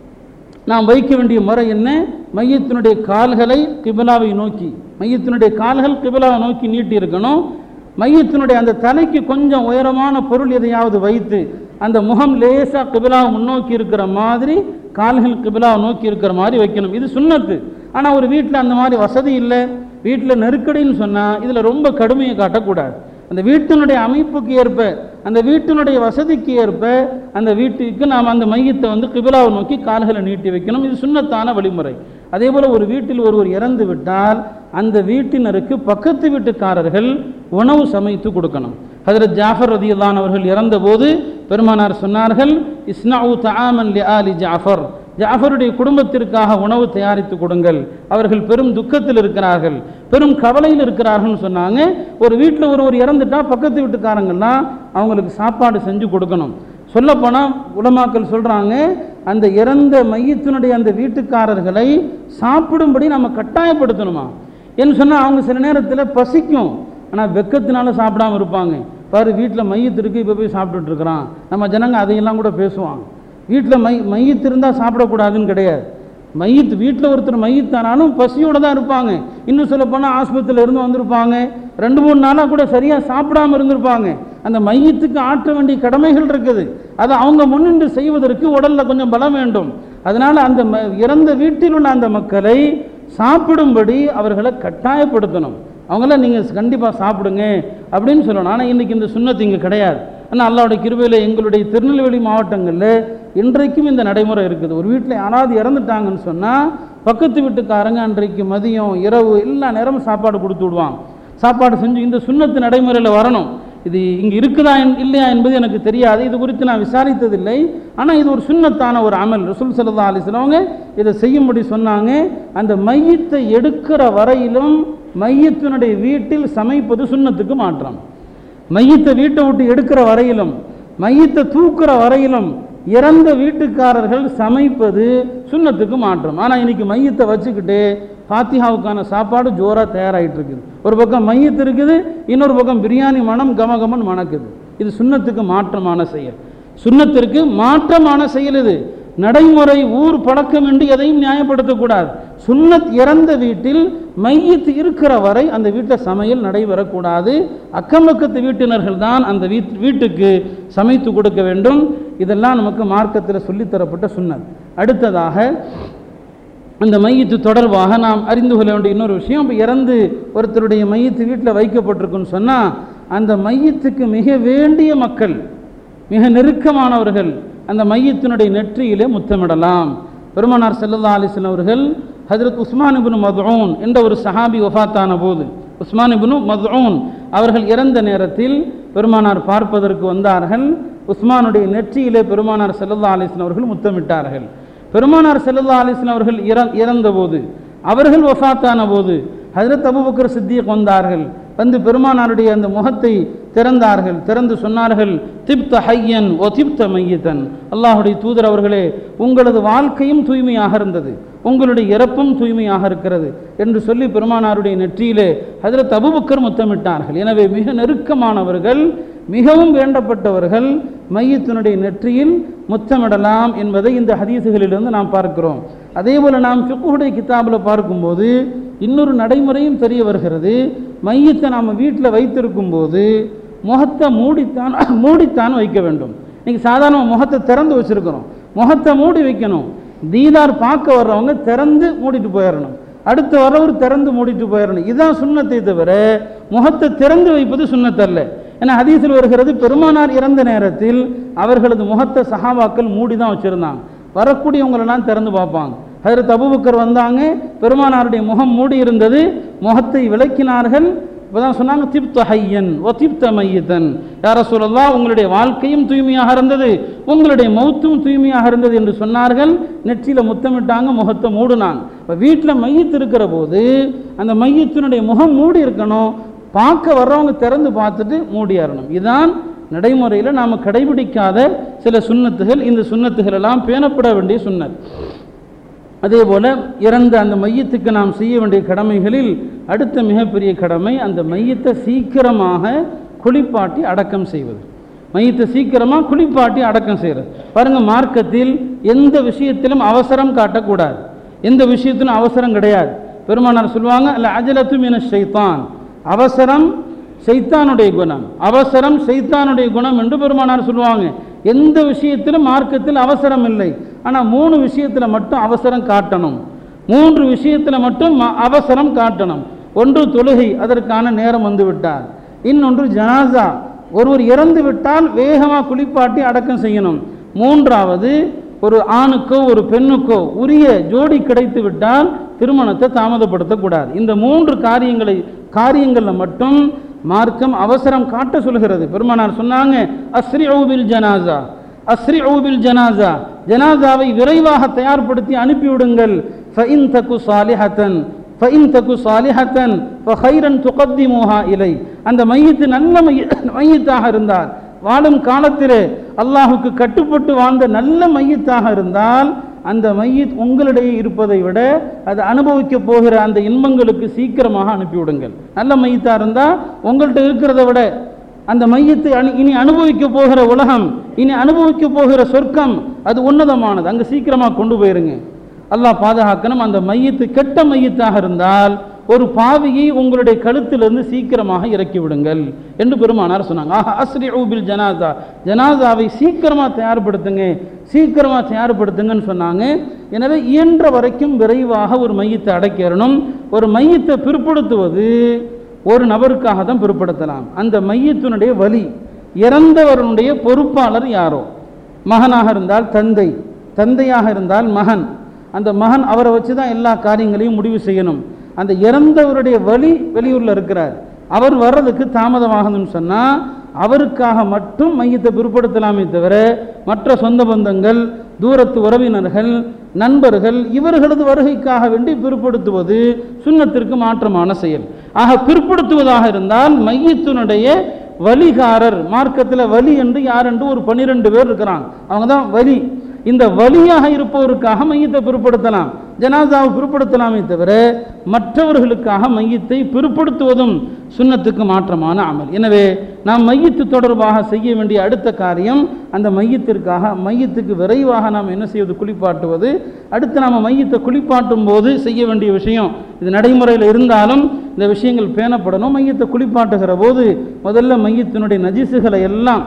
நாம் வைக்க வேண்டிய முறை என்ன மையத்தினுடைய கால்களை கிபிலாவை நோக்கி மையத்தினுடைய கால்கள் கிபிலாவை நோக்கி நீட்டி இருக்கணும் மையத்தினுடைய அந்த தலைக்கு கொஞ்சம் உயரமான பொருள் எதையாவது வைத்து அந்த முகம் லேசாக கிபிலாவை முன்னோக்கி இருக்கிற மாதிரி கால்கள் கிபிலாவை நோக்கி இருக்கிற மாதிரி வைக்கணும் இது சுண்ணத்து ஆனால் ஒரு வீட்டில் அந்த மாதிரி வசதி இல்லை வீட்டில் நெருக்கடின்னு சொன்னால் இதில் ரொம்ப கடுமையை காட்டக்கூடாது அந்த வீட்டினுடைய அமைப்புக்கு ஏற்ப அந்த வீட்டினுடைய வசதிக்கு ஏற்ப அந்த வீட்டுக்கு நாம் அந்த மையத்தை வந்து கிபிலாவை நோக்கி கால்களை நீட்டி வைக்கணும் இது சுண்ணத்தான வழிமுறை அதே போல் ஒரு வீட்டில் ஒருவர் இறந்து விட்டால் அந்த வீட்டினருக்கு பக்கத்து வீட்டுக்காரர்கள் உணவு சமைத்து கொடுக்கணும் ஹதரத் ஜாஃபர் ரதியுல்லான் அவர்கள் இறந்தபோது பெருமானார் சொன்னார்கள் இஸ்னாவு தஆமன் லி ஆலி ஜாஃபர் ஜாஃபருடைய குடும்பத்திற்காக உணவு தயாரித்து கொடுங்கள் அவர்கள் பெரும் துக்கத்தில் இருக்கிறார்கள் பெரும் கவலையில் இருக்கிறார்கள்னு சொன்னாங்க ஒரு வீட்டில் ஒருவர் இறந்துட்டா பக்கத்து வீட்டுக்காரங்கெல்லாம் அவங்களுக்கு சாப்பாடு செஞ்சு கொடுக்கணும் சொல்லப்போனால் உலமாக்கள் சொல்கிறாங்க அந்த இறந்த மையத்தினுடைய அந்த வீட்டுக்காரர்களை சாப்பிடும்படி நம்ம கட்டாயப்படுத்தணுமா என்று சொன்னால் அவங்க சில நேரத்தில் பசிக்கும் ஆனால் வெக்கத்தினால சாப்பிடாம இருப்பாங்க பாரு வீட்டில் மையத்து இருக்கு இப்போ போய் சாப்பிட்டுட்டு இருக்கிறான் நம்ம ஜனங்க அதையெல்லாம் கூட பேசுவாங்க வீட்டில் மை மையத்து இருந்தால் சாப்பிடக்கூடாதுன்னு கிடையாது மையத்து வீட்டில் ஒருத்தர் மையத்தானாலும் பசியோடு தான் இருப்பாங்க இன்னும் சொல்ல போனால் ஆஸ்பத்திரியில் இருந்து வந்திருப்பாங்க ரெண்டு மூணு நாளாக கூட சரியாக சாப்பிடாம இருந்திருப்பாங்க அந்த மையத்துக்கு ஆற்ற வேண்டிய கடமைகள் இருக்குது அதை அவங்க முன்னின்று செய்வதற்கு உடலில் கொஞ்சம் பலம் வேண்டும் அதனால் அந்த ம- இறந்த வீட்டில் உள்ள அந்த மக்களை சாப்பிடும்படி அவர்களை கட்டாயப்படுத்தணும் அவங்கள நீங்கள் கண்டிப்பாக சாப்பிடுங்க அப்படின்னு சொல்லணும் ஆனால் இன்றைக்கி இந்த சுண்ணத்து இங்கே கிடையாது ஆனால் அல்லாவுடைய கிருபையில் எங்களுடைய திருநெல்வேலி மாவட்டங்களில் இன்றைக்கும் இந்த நடைமுறை இருக்குது ஒரு வீட்டில் யாராவது இறந்துட்டாங்கன்னு சொன்னால் பக்கத்து வீட்டுக்காரங்க அன்றைக்கு மதியம் இரவு எல்லா நேரமும் சாப்பாடு கொடுத்து விடுவாங்க சாப்பாடு செஞ்சு இந்த சுண்ணத்து நடைமுறையில் வரணும் இது இங்கே இருக்குதா என்- இல்லையா என்பது எனக்கு தெரியாது இது குறித்து நான் விசாரித்ததில்லை ஆனால் இது ஒரு சுண்ணத்தான ஒரு அமல் ரசூல் சல்லா அலிஸ்லவங்க இதை செய்யும்படி சொன்னாங்க அந்த மையத்தை எடுக்கிற வரையிலும் மையத்தினுடைய வீட்டில் சமைப்பது சுண்ணத்துக்கு மாற்றம் மையத்தை வீட்டை விட்டு எடுக்கிற வரையிலும் மையத்தை தூக்குற வரையிலும் இறந்த வீட்டுக்காரர்கள் சமைப்பது சுண்ணத்துக்கு மாற்றம் ஆனால் இன்னைக்கு மையத்தை வச்சுக்கிட்டு ஃபாத்திஹாவுக்கான சாப்பாடு ஜோராக தயாராகிட்டு இருக்குது ஒரு பக்கம் மையத்து இருக்குது இன்னொரு பக்கம் பிரியாணி மனம் கமகமன் மணக்குது இது சுண்ணத்துக்கு மாற்றமான செயல் சுண்ணத்திற்கு மாற்றமான செயல் இது நடைமுறை ஊர் பழக்கம் என்று எதையும் நியாயப்படுத்தக்கூடாது சுன்னத் இறந்த வீட்டில் மையத்து இருக்கிற வரை அந்த வீட்டில் சமையல் நடைபெறக்கூடாது அக்கம் பக்கத்து வீட்டினர்கள் தான் அந்த வீட் வீட்டுக்கு சமைத்து கொடுக்க வேண்டும் இதெல்லாம் நமக்கு மார்க்கத்தில் சொல்லித்தரப்பட்ட சுன்னத் அடுத்ததாக அந்த மையத்து தொடர்பாக நாம் அறிந்து கொள்ள வேண்டிய இன்னொரு விஷயம் இப்போ இறந்து ஒருத்தருடைய மையத்து வீட்டில் வைக்கப்பட்டிருக்குன்னு சொன்னால் அந்த மையத்துக்கு மிக வேண்டிய மக்கள் மிக நெருக்கமானவர்கள் அந்த மையத்தினுடைய நெற்றியிலே முத்தமிடலாம் பெருமனார் செல்லல்லா அலிஸ்லாம் அவர்கள் ஹஜரத் உஸ்மான் இப்னு மதுஊன் என்ற ஒரு சஹாபி வஃபாத்தான போது உஸ்மான் இப்னு மதுஊன் அவர்கள் இறந்த நேரத்தில் பெருமானார் பார்ப்பதற்கு வந்தார்கள் உஸ்மானுடைய நெற்றியிலே பெருமானார் செல்லல்லா அலிஸ்லாம் அவர்கள் முத்தமிட்டார்கள் பெருமானார் செல்லல்லா அலிஸ்லாம் அவர்கள் இற இறந்தபோது அவர்கள் வஃபாத்தான போது ஹஜரத் அபுபக்கர் சித்திக் வந்தார்கள் வந்து பெருமானாருடைய அந்த முகத்தை திறந்தார்கள் திறந்து சொன்னார்கள் திப்த ஹையன் ஓ திப்த மையத்தன் அல்லாஹுடைய தூதர் அவர்களே உங்களது வாழ்க்கையும் தூய்மையாக இருந்தது உங்களுடைய இறப்பும் தூய்மையாக இருக்கிறது என்று சொல்லி பெருமானாருடைய நெற்றியிலே ஹஜரத் அபுபக்கர் முத்தமிட்டார்கள் எனவே மிக நெருக்கமானவர்கள் மிகவும் வேண்டப்பட்டவர்கள் மையத்தினுடைய நெற்றியில் முத்தமிடலாம் என்பதை இந்த ஹதீசுகளிலிருந்து நாம் பார்க்கிறோம் அதே போல் நாம் ஃபிக்குடைய கிதாபில் பார்க்கும்போது இன்னொரு நடைமுறையும் தெரிய வருகிறது மையத்தை நாம் வீட்டில் வைத்திருக்கும் போது முகத்தை மூடித்தான் மூடித்தான் வைக்க வேண்டும் இன்னைக்கு சாதாரண முகத்தை திறந்து வச்சிருக்கிறோம் முகத்தை மூடி வைக்கணும் தீதார் பார்க்க வர்றவங்க திறந்து மூடிட்டு போயிடணும் அடுத்து வரவர் திறந்து மூடிட்டு போயிடணும் இதுதான் சுண்ணத்தை தவிர முகத்தை திறந்து வைப்பது சுண்ணத்தல்ல ஏன்னா ஹதீஸில் வருகிறது பெருமானார் இறந்த நேரத்தில் அவர்களது முகத்தை சஹாபாக்கள் மூடி தான் வச்சுருந்தாங்க வரக்கூடியவங்களெல்லாம் திறந்து பார்ப்பாங்க ஹஜரத் அபுபக்கர் வந்தாங்க பெருமானாருடைய முகம் மூடி இருந்தது முகத்தை விளக்கினார்கள் இப்போதான் சொன்னாங்க திப்த ஹையன் ஓ திப்த மையத்தன் யார சொல்லலாம் உங்களுடைய வாழ்க்கையும் தூய்மையாக இருந்தது உங்களுடைய மௌத்தும் தூய்மையாக இருந்தது என்று சொன்னார்கள் நெற்றியில் முத்தமிட்டாங்க முகத்தை மூடினாங்க இப்போ வீட்டில் மையத்து இருக்கிற போது அந்த மையத்தினுடைய முகம் மூடி இருக்கணும் பார்க்க வர்றவங்க திறந்து பார்த்துட்டு மூடியாரணும் இதுதான் நடைமுறையில் நாம் கடைபிடிக்காத சில சுண்ணத்துகள் இந்த சுண்ணத்துகள் எல்லாம் பேணப்பட வேண்டிய சுண்ணத் அதே போல் இறந்த அந்த மையத்துக்கு நாம் செய்ய வேண்டிய கடமைகளில் அடுத்த மிகப்பெரிய கடமை அந்த மையத்தை சீக்கிரமாக குளிப்பாட்டி அடக்கம் செய்வது மையத்தை சீக்கிரமாக குளிப்பாட்டி அடக்கம் செய்கிறது பாருங்கள் மார்க்கத்தில் எந்த விஷயத்திலும் அவசரம் காட்டக்கூடாது எந்த விஷயத்திலும் அவசரம் கிடையாது பெருமானார் சொல்லுவாங்க அல்ல அஜலத்து மீன ஷைத்தான் அவசரம் சைத்தானுடைய குணம் அவசரம் சைத்தானுடைய குணம் என்று பெருமானார் சொல்லுவாங்க எந்த விஷயத்திலும் மார்க்கத்தில் அவசரம் இல்லை ஆனால் மூணு விஷயத்தில் மட்டும் அவசரம் காட்டணும் மூன்று விஷயத்தில் மட்டும் ம- அவசரம் காட்டணும் ஒன்று தொழுகை அதற்கான நேரம் வந்து விட்டார் இன்னொன்று ஜனாசா ஒருவர் இறந்து விட்டால் வேகமாக குளிப்பாட்டி அடக்கம் செய்யணும் மூன்றாவது ஒரு ஆணுக்கோ ஒரு பெண்ணுக்கோ உரிய ஜோடி கிடைத்து விட்டால் திருமணத்தை தாமதப்படுத்தக்கூடாது இந்த மூன்று காரியங்களை காரியங்களில் மட்டும் மார்க்கம் அவசரம் காட்ட சொல்கிறது பெருமானார் சொன்னாங்க அஸ்ரி ஓபில் ஜனாசா அஸ்ரி ஓபில் ஜனாசா ஜனாசாவை விரைவாக தயார்படுத்தி அனுப்பிவிடுங்கள் ஃபஇன் தகு சாலிஹத்தன் ஃபஇன் தகு சாலிஹத்தன் ஃபஹைரன் துகத்திமுஹா இலை அந்த மையத்து நல்ல மைய மையத்தாக இருந்தால் வாழும் காலத்திலே அல்லாஹுக்கு கட்டுப்பட்டு வாழ்ந்த நல்ல மையத்தாக இருந்தால் அந்த மையத் உங்களிடையே இருப்பதை விட அது அனுபவிக்க போகிற அந்த இன்பங்களுக்கு சீக்கிரமாக அனுப்பிவிடுங்கள் நல்ல மையத்தாக இருந்தால் உங்கள்கிட்ட இருக்கிறத விட அந்த மையத்தை அனு இனி அனுபவிக்க போகிற உலகம் இனி அனுபவிக்க போகிற சொர்க்கம் அது உன்னதமானது அங்கே சீக்கிரமாக கொண்டு போயிருங்க அல்லாஹ் பாதுகாக்கணும் அந்த மையத்து கெட்ட மையத்தாக இருந்தால் ஒரு பாவியை உங்களுடைய கழுத்திலிருந்து சீக்கிரமாக இறக்கி விடுங்கள் என்று பெருமானார் சொன்னாங்க ஆஹா அஸ்ரி ஊபில் ஜனாதா ஜனாதாவை சீக்கிரமாக தயார்படுத்துங்க சீக்கிரமாக தயார்படுத்துங்கன்னு சொன்னாங்க எனவே இயன்ற வரைக்கும் விரைவாக ஒரு மையத்தை அடைக்கிறணும் ஒரு மையத்தை பிற்படுத்துவது ஒரு நபருக்காக தான் பிற்படுத்தலாம் அந்த மையத்தினுடைய வலி இறந்தவருடைய பொறுப்பாளர் யாரோ மகனாக இருந்தால் தந்தை தந்தையாக இருந்தால் மகன் அந்த மகன் அவரை வச்சு தான் எல்லா காரியங்களையும் முடிவு செய்யணும் அந்த இறந்தவருடைய வழி வெளியூரில் இருக்கிறார் அவர் வர்றதுக்கு தாமதமாகுதுன்னு சொன்னால் அவருக்காக மட்டும் மையத்தை பிற்படுத்தலாமே தவிர மற்ற சொந்த பந்தங்கள் தூரத்து உறவினர்கள் நண்பர்கள் இவர்களது வருகைக்காக வேண்டி பிற்படுத்துவது சுண்ணத்திற்கு மாற்றமான செயல் ஆக பிற்படுத்துவதாக இருந்தால் மையத்தினுடைய வலிகாரர் மார்க்கத்தில் வலி என்று யார் என்று ஒரு பன்னிரெண்டு பேர் இருக்கிறாங்க அவங்க தான் வலி இந்த வலியாக இருப்பவருக்காக மையத்தை பிற்படுத்தலாம் ஜனாசாவை பிற்படுத்தலாமே தவிர மற்றவர்களுக்காக மையத்தை பிற்படுத்துவதும் சுன்னத்துக்கு மாற்றமான அமல் எனவே நாம் மையத்து தொடர்பாக செய்ய வேண்டிய அடுத்த காரியம் அந்த மையத்திற்காக மையத்துக்கு விரைவாக நாம் என்ன செய்வது குளிப்பாட்டுவது அடுத்து நாம் மையத்தை குளிப்பாட்டும் போது செய்ய வேண்டிய விஷயம் இது நடைமுறையில் இருந்தாலும் இந்த விஷயங்கள் பேணப்படணும் மையத்தை குளிப்பாட்டுகிற போது முதல்ல மையத்தினுடைய நஜிசுகளை எல்லாம்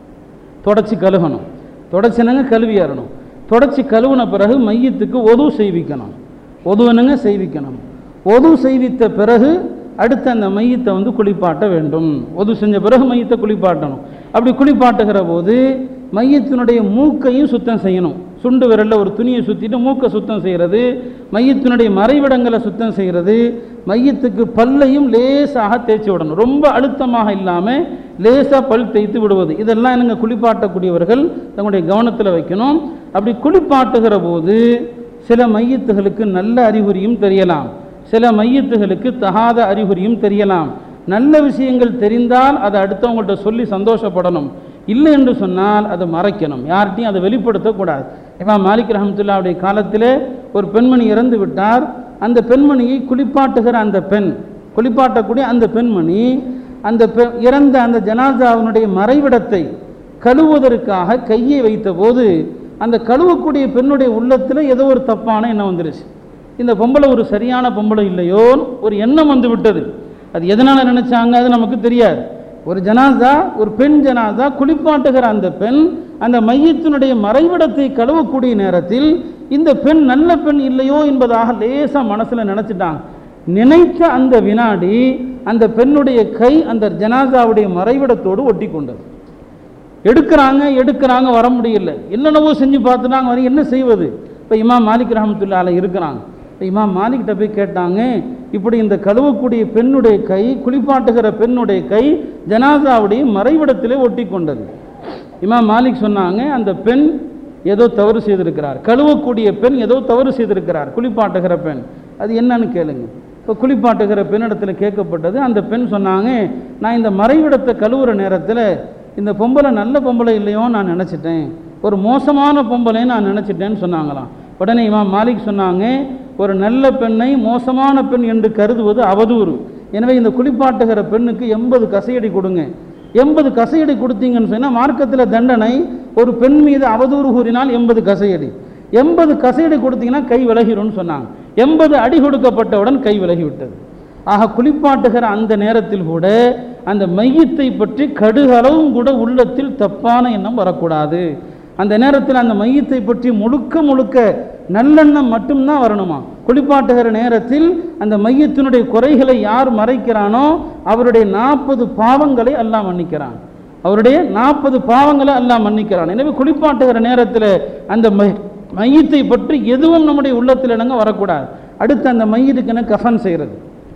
தொடச்சி கழுகணும் தொடச்சினங்க கழுவி ஏறணும் தொடச்சி கழுவுன பிறகு மையத்துக்கு ஒது செய்விக்கணும் ஒதுவனுங்க செய்விக்கணும் ஒது செய்வித்த பிறகு அடுத்து அந்த மையத்தை வந்து குளிப்பாட்ட வேண்டும் ஒது செஞ்ச பிறகு மையத்தை குளிப்பாட்டணும் அப்படி குளிப்பாட்டுகிற போது மையத்தினுடைய மூக்கையும் சுத்தம் செய்யணும் சுண்டு விரல்ல ஒரு துணியை சுற்றிட்டு மூக்கை சுத்தம் செய்கிறது மையத்தினுடைய மறைவிடங்களை சுத்தம் செய்கிறது மையத்துக்கு பல்லையும் லேசாக தேய்ச்சி விடணும் ரொம்ப அழுத்தமாக இல்லாமல் லேசாக பல் தேய்த்து விடுவது இதெல்லாம் என்னங்க குளிப்பாட்டக்கூடியவர்கள் தங்களுடைய கவனத்தில் வைக்கணும் அப்படி குளிப்பாட்டுகிற போது சில மையத்துகளுக்கு நல்ல அறிகுறியும் தெரியலாம் சில மையத்துகளுக்கு தகாத அறிகுறியும் தெரியலாம் நல்ல விஷயங்கள் தெரிந்தால் அதை அடுத்தவங்கள்ட்ட சொல்லி சந்தோஷப்படணும் இல்லை என்று சொன்னால் அதை மறைக்கணும் யார்கிட்டையும் அதை வெளிப்படுத்தக்கூடாது இமாம் மாலிக் ரஹமத்துல்லாவுடைய காலத்திலே ஒரு பெண்மணி இறந்து விட்டார் அந்த பெண்மணியை குளிப்பாட்டுகிற அந்த பெண் குளிப்பாட்டக்கூடிய அந்த பெண்மணி அந்த பெ இறந்த அந்த ஜனாசாவினுடைய மறைவிடத்தை கழுவுவதற்காக கையை வைத்தபோது அந்த கழுவக்கூடிய பெண்ணுடைய உள்ளத்தில் ஏதோ ஒரு தப்பான எண்ணம் வந்துருச்சு இந்த பொம்பளை ஒரு சரியான பொம்பளை இல்லையோன்னு ஒரு எண்ணம் வந்து விட்டது அது எதனால் நினைச்சாங்க அது நமக்கு தெரியாது ஒரு ஜனாசா ஒரு பெண் ஜனாசா குளிப்பாட்டுகிற அந்த பெண் அந்த மையத்தினுடைய மறைவிடத்தை கழுவக்கூடிய நேரத்தில் இந்த பெண் நல்ல பெண் இல்லையோ என்பதாக லேசா மனசுல நினைச்சிட்டாங்க நினைத்த அந்த வினாடி அந்த பெண்ணுடைய கை அந்த ஜனாசாவுடைய மறைவிடத்தோடு ஒட்டி கொண்டது எடுக்கிறாங்க எடுக்கிறாங்க வர முடியல என்னென்னவோ செஞ்சு பார்த்துட்டாங்க வர என்ன செய்வது இப்போ இமாம் மாலிக் ரஹமத்துல்லால இருக்கிறாங்க இப்போ இமாம் மாலிக்கிட்ட போய் கேட்டாங்க இப்படி இந்த கழுவக்கூடிய பெண்ணுடைய கை குளிப்பாட்டுகிற பெண்ணுடைய கை ஜனாசாவுடைய மறைவிடத்திலே ஒட்டி கொண்டது இமாம் மாலிக் சொன்னாங்க அந்த பெண் ஏதோ தவறு செய்திருக்கிறார் கழுவக்கூடிய பெண் ஏதோ தவறு செய்திருக்கிறார் குளிப்பாட்டுகிற பெண் அது என்னன்னு கேளுங்க இப்போ குளிப்பாட்டுகிற பெண்ணிடத்தில் கேட்கப்பட்டது அந்த பெண் சொன்னாங்க நான் இந்த மறைவிடத்தை கழுவுற நேரத்தில் இந்த பொம்பளை நல்ல பொம்பளை இல்லையோன்னு நான் நினச்சிட்டேன் ஒரு மோசமான பொம்பளைன்னு நான் நினச்சிட்டேன்னு சொன்னாங்களாம் உடனே இமாம் மாலிக் சொன்னாங்க ஒரு நல்ல பெண்ணை மோசமான பெண் என்று கருதுவது அவதூறு எனவே இந்த குளிப்பாட்டுகிற பெண்ணுக்கு எண்பது கசையடி கொடுங்க எண்பது கசையடி கொடுத்தீங்கன்னு சொன்னால் மார்க்கத்தில் தண்டனை ஒரு பெண் மீது அவதூறு கூறினால் எண்பது கசையடி எண்பது கசையடி கொடுத்தீங்கன்னா கை விலகிரும்னு சொன்னாங்க எண்பது அடி கொடுக்கப்பட்டவுடன் கை விலகிவிட்டது ஆக குளிப்பாட்டுகிற அந்த நேரத்தில் கூட அந்த மையத்தை பற்றி கடுகளவும் கூட உள்ளத்தில் தப்பான எண்ணம் வரக்கூடாது அந்த நேரத்தில் அந்த மையத்தை பற்றி முழுக்க முழுக்க நல்லெண்ணம் மட்டும்தான் வரணுமா குளிப்பாட்டுகிற நேரத்தில் அந்த மையத்தினுடைய குறைகளை யார் மறைக்கிறானோ அவருடைய நாற்பது பாவங்களை அல்லாஹ் மன்னிக்கிறான் அவருடைய நாற்பது பாவங்களை அல்லாஹ் மன்னிக்கிறான் எனவே குளிப்பாட்டுகிற நேரத்தில் அந்த மை மையத்தை பற்றி எதுவும் நம்முடைய உள்ளத்தில் இடங்க வரக்கூடாது அடுத்து அந்த மையத்துக்குன்னு கஃபன் செய்கிறது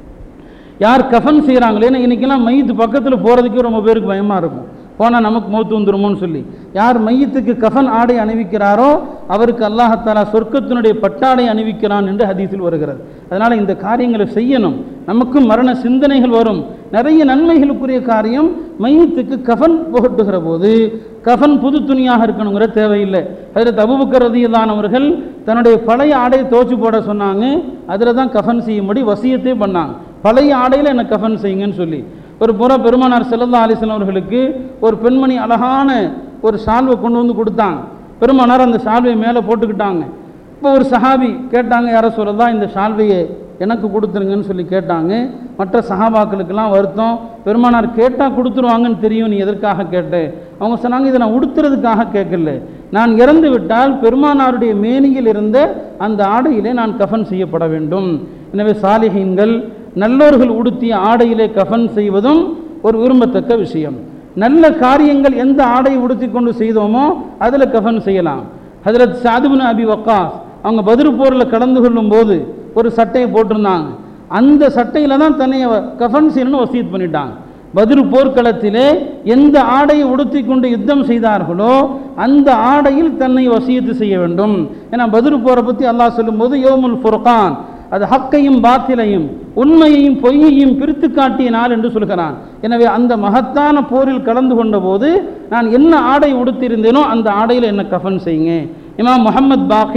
யார் கஃபன் செய்கிறாங்களே ஏன்னா இன்றைக்கெல்லாம் மையத்து பக்கத்தில் போகிறதுக்கே ரொம்ப பேருக்கு பயமாக இருக்கும் போனால் நமக்கு மௌத்து வந்துருமோன்னு சொல்லி யார் மையத்துக்கு கஃபன் ஆடை அணிவிக்கிறாரோ அவருக்கு அல்லாஹத்தாலா சொர்க்கத்தினுடைய பட்டாடை அணிவிக்கிறான் என்று ஹதீஸில் வருகிறது அதனால் இந்த காரியங்களை செய்யணும் நமக்கும் மரண சிந்தனைகள் வரும் நிறைய நன்மைகளுக்குரிய காரியம் மையத்துக்கு கஃபன் புகட்டுகிற போது கஃபன் புது துணியாக இருக்கணுங்கிற தேவையில்லை அதில் தபுபக்கர் ரதியில்லானவர்கள் தன்னுடைய பழைய ஆடையை தோச்சு போட சொன்னாங்க அதில் தான் கஃபன் செய்யும்படி வசியத்தே பண்ணாங்க பழைய ஆடையில் என்ன கஃபன் செய்யுங்கன்னு சொல்லி ஒரு புற பெருமானார் செல்லல்லா அலிஸ்லாம் அவர்களுக்கு ஒரு பெண்மணி அழகான ஒரு சால்வை கொண்டு வந்து கொடுத்தாங்க பெருமானார் அந்த சால்வையை மேலே போட்டுக்கிட்டாங்க இப்போ ஒரு சஹாபி கேட்டாங்க யார சொல்லலாம் இந்த சால்வையை எனக்கு கொடுத்துருங்கன்னு சொல்லி கேட்டாங்க மற்ற சஹாபாக்களுக்கெல்லாம் வருத்தம் பெருமானார் கேட்டால் கொடுத்துருவாங்கன்னு தெரியும் நீ எதற்காக கேட்ட அவங்க சொன்னாங்க இதை நான் உடுத்துறதுக்காக கேட்கல நான் இறந்து விட்டால் பெருமானாருடைய மேனியில் இருந்த அந்த ஆடையிலே நான் கஃபன் செய்யப்பட வேண்டும் எனவே சாலிஹீன்கள் நல்லோர்கள் உடுத்திய ஆடையிலே கஃபன் செய்வதும் ஒரு விரும்பத்தக்க விஷயம் நல்ல காரியங்கள் எந்த ஆடையை உடுத்தி கொண்டு செய்தோமோ அதில் கஃபன் செய்யலாம் ஹதரத் சாதுபுன் அபி வக்காஸ் அவங்க பதிரு போரில் கலந்து கொள்ளும் போது ஒரு சட்டையை போட்டிருந்தாங்க அந்த சட்டையில் தான் தன்னை கஃபன் செய்யணும்னு வசீத் பண்ணிட்டாங்க பதிரு போர்க்களத்திலே எந்த ஆடையை உடுத்தி கொண்டு யுத்தம் செய்தார்களோ அந்த ஆடையில் தன்னை வசியத்து செய்ய வேண்டும் ஏன்னா பதிரு போரை பற்றி அல்லாஹ் சொல்லும்போது யோமுல் ஃபுர்கான் அது ஹக்கையும் பாத்திலையும் உண்மையையும் பொய்யையும் பிரித்து காட்டிய நாள் என்று சொல்கிறான் எனவே அந்த மகத்தான போரில் கலந்து கொண்ட போது நான் என்ன ஆடை உடுத்திருந்தேனோ அந்த ஆடையில் என்ன கஃபன் செய்யுங்க இமாம் முகமது பாக்கிர்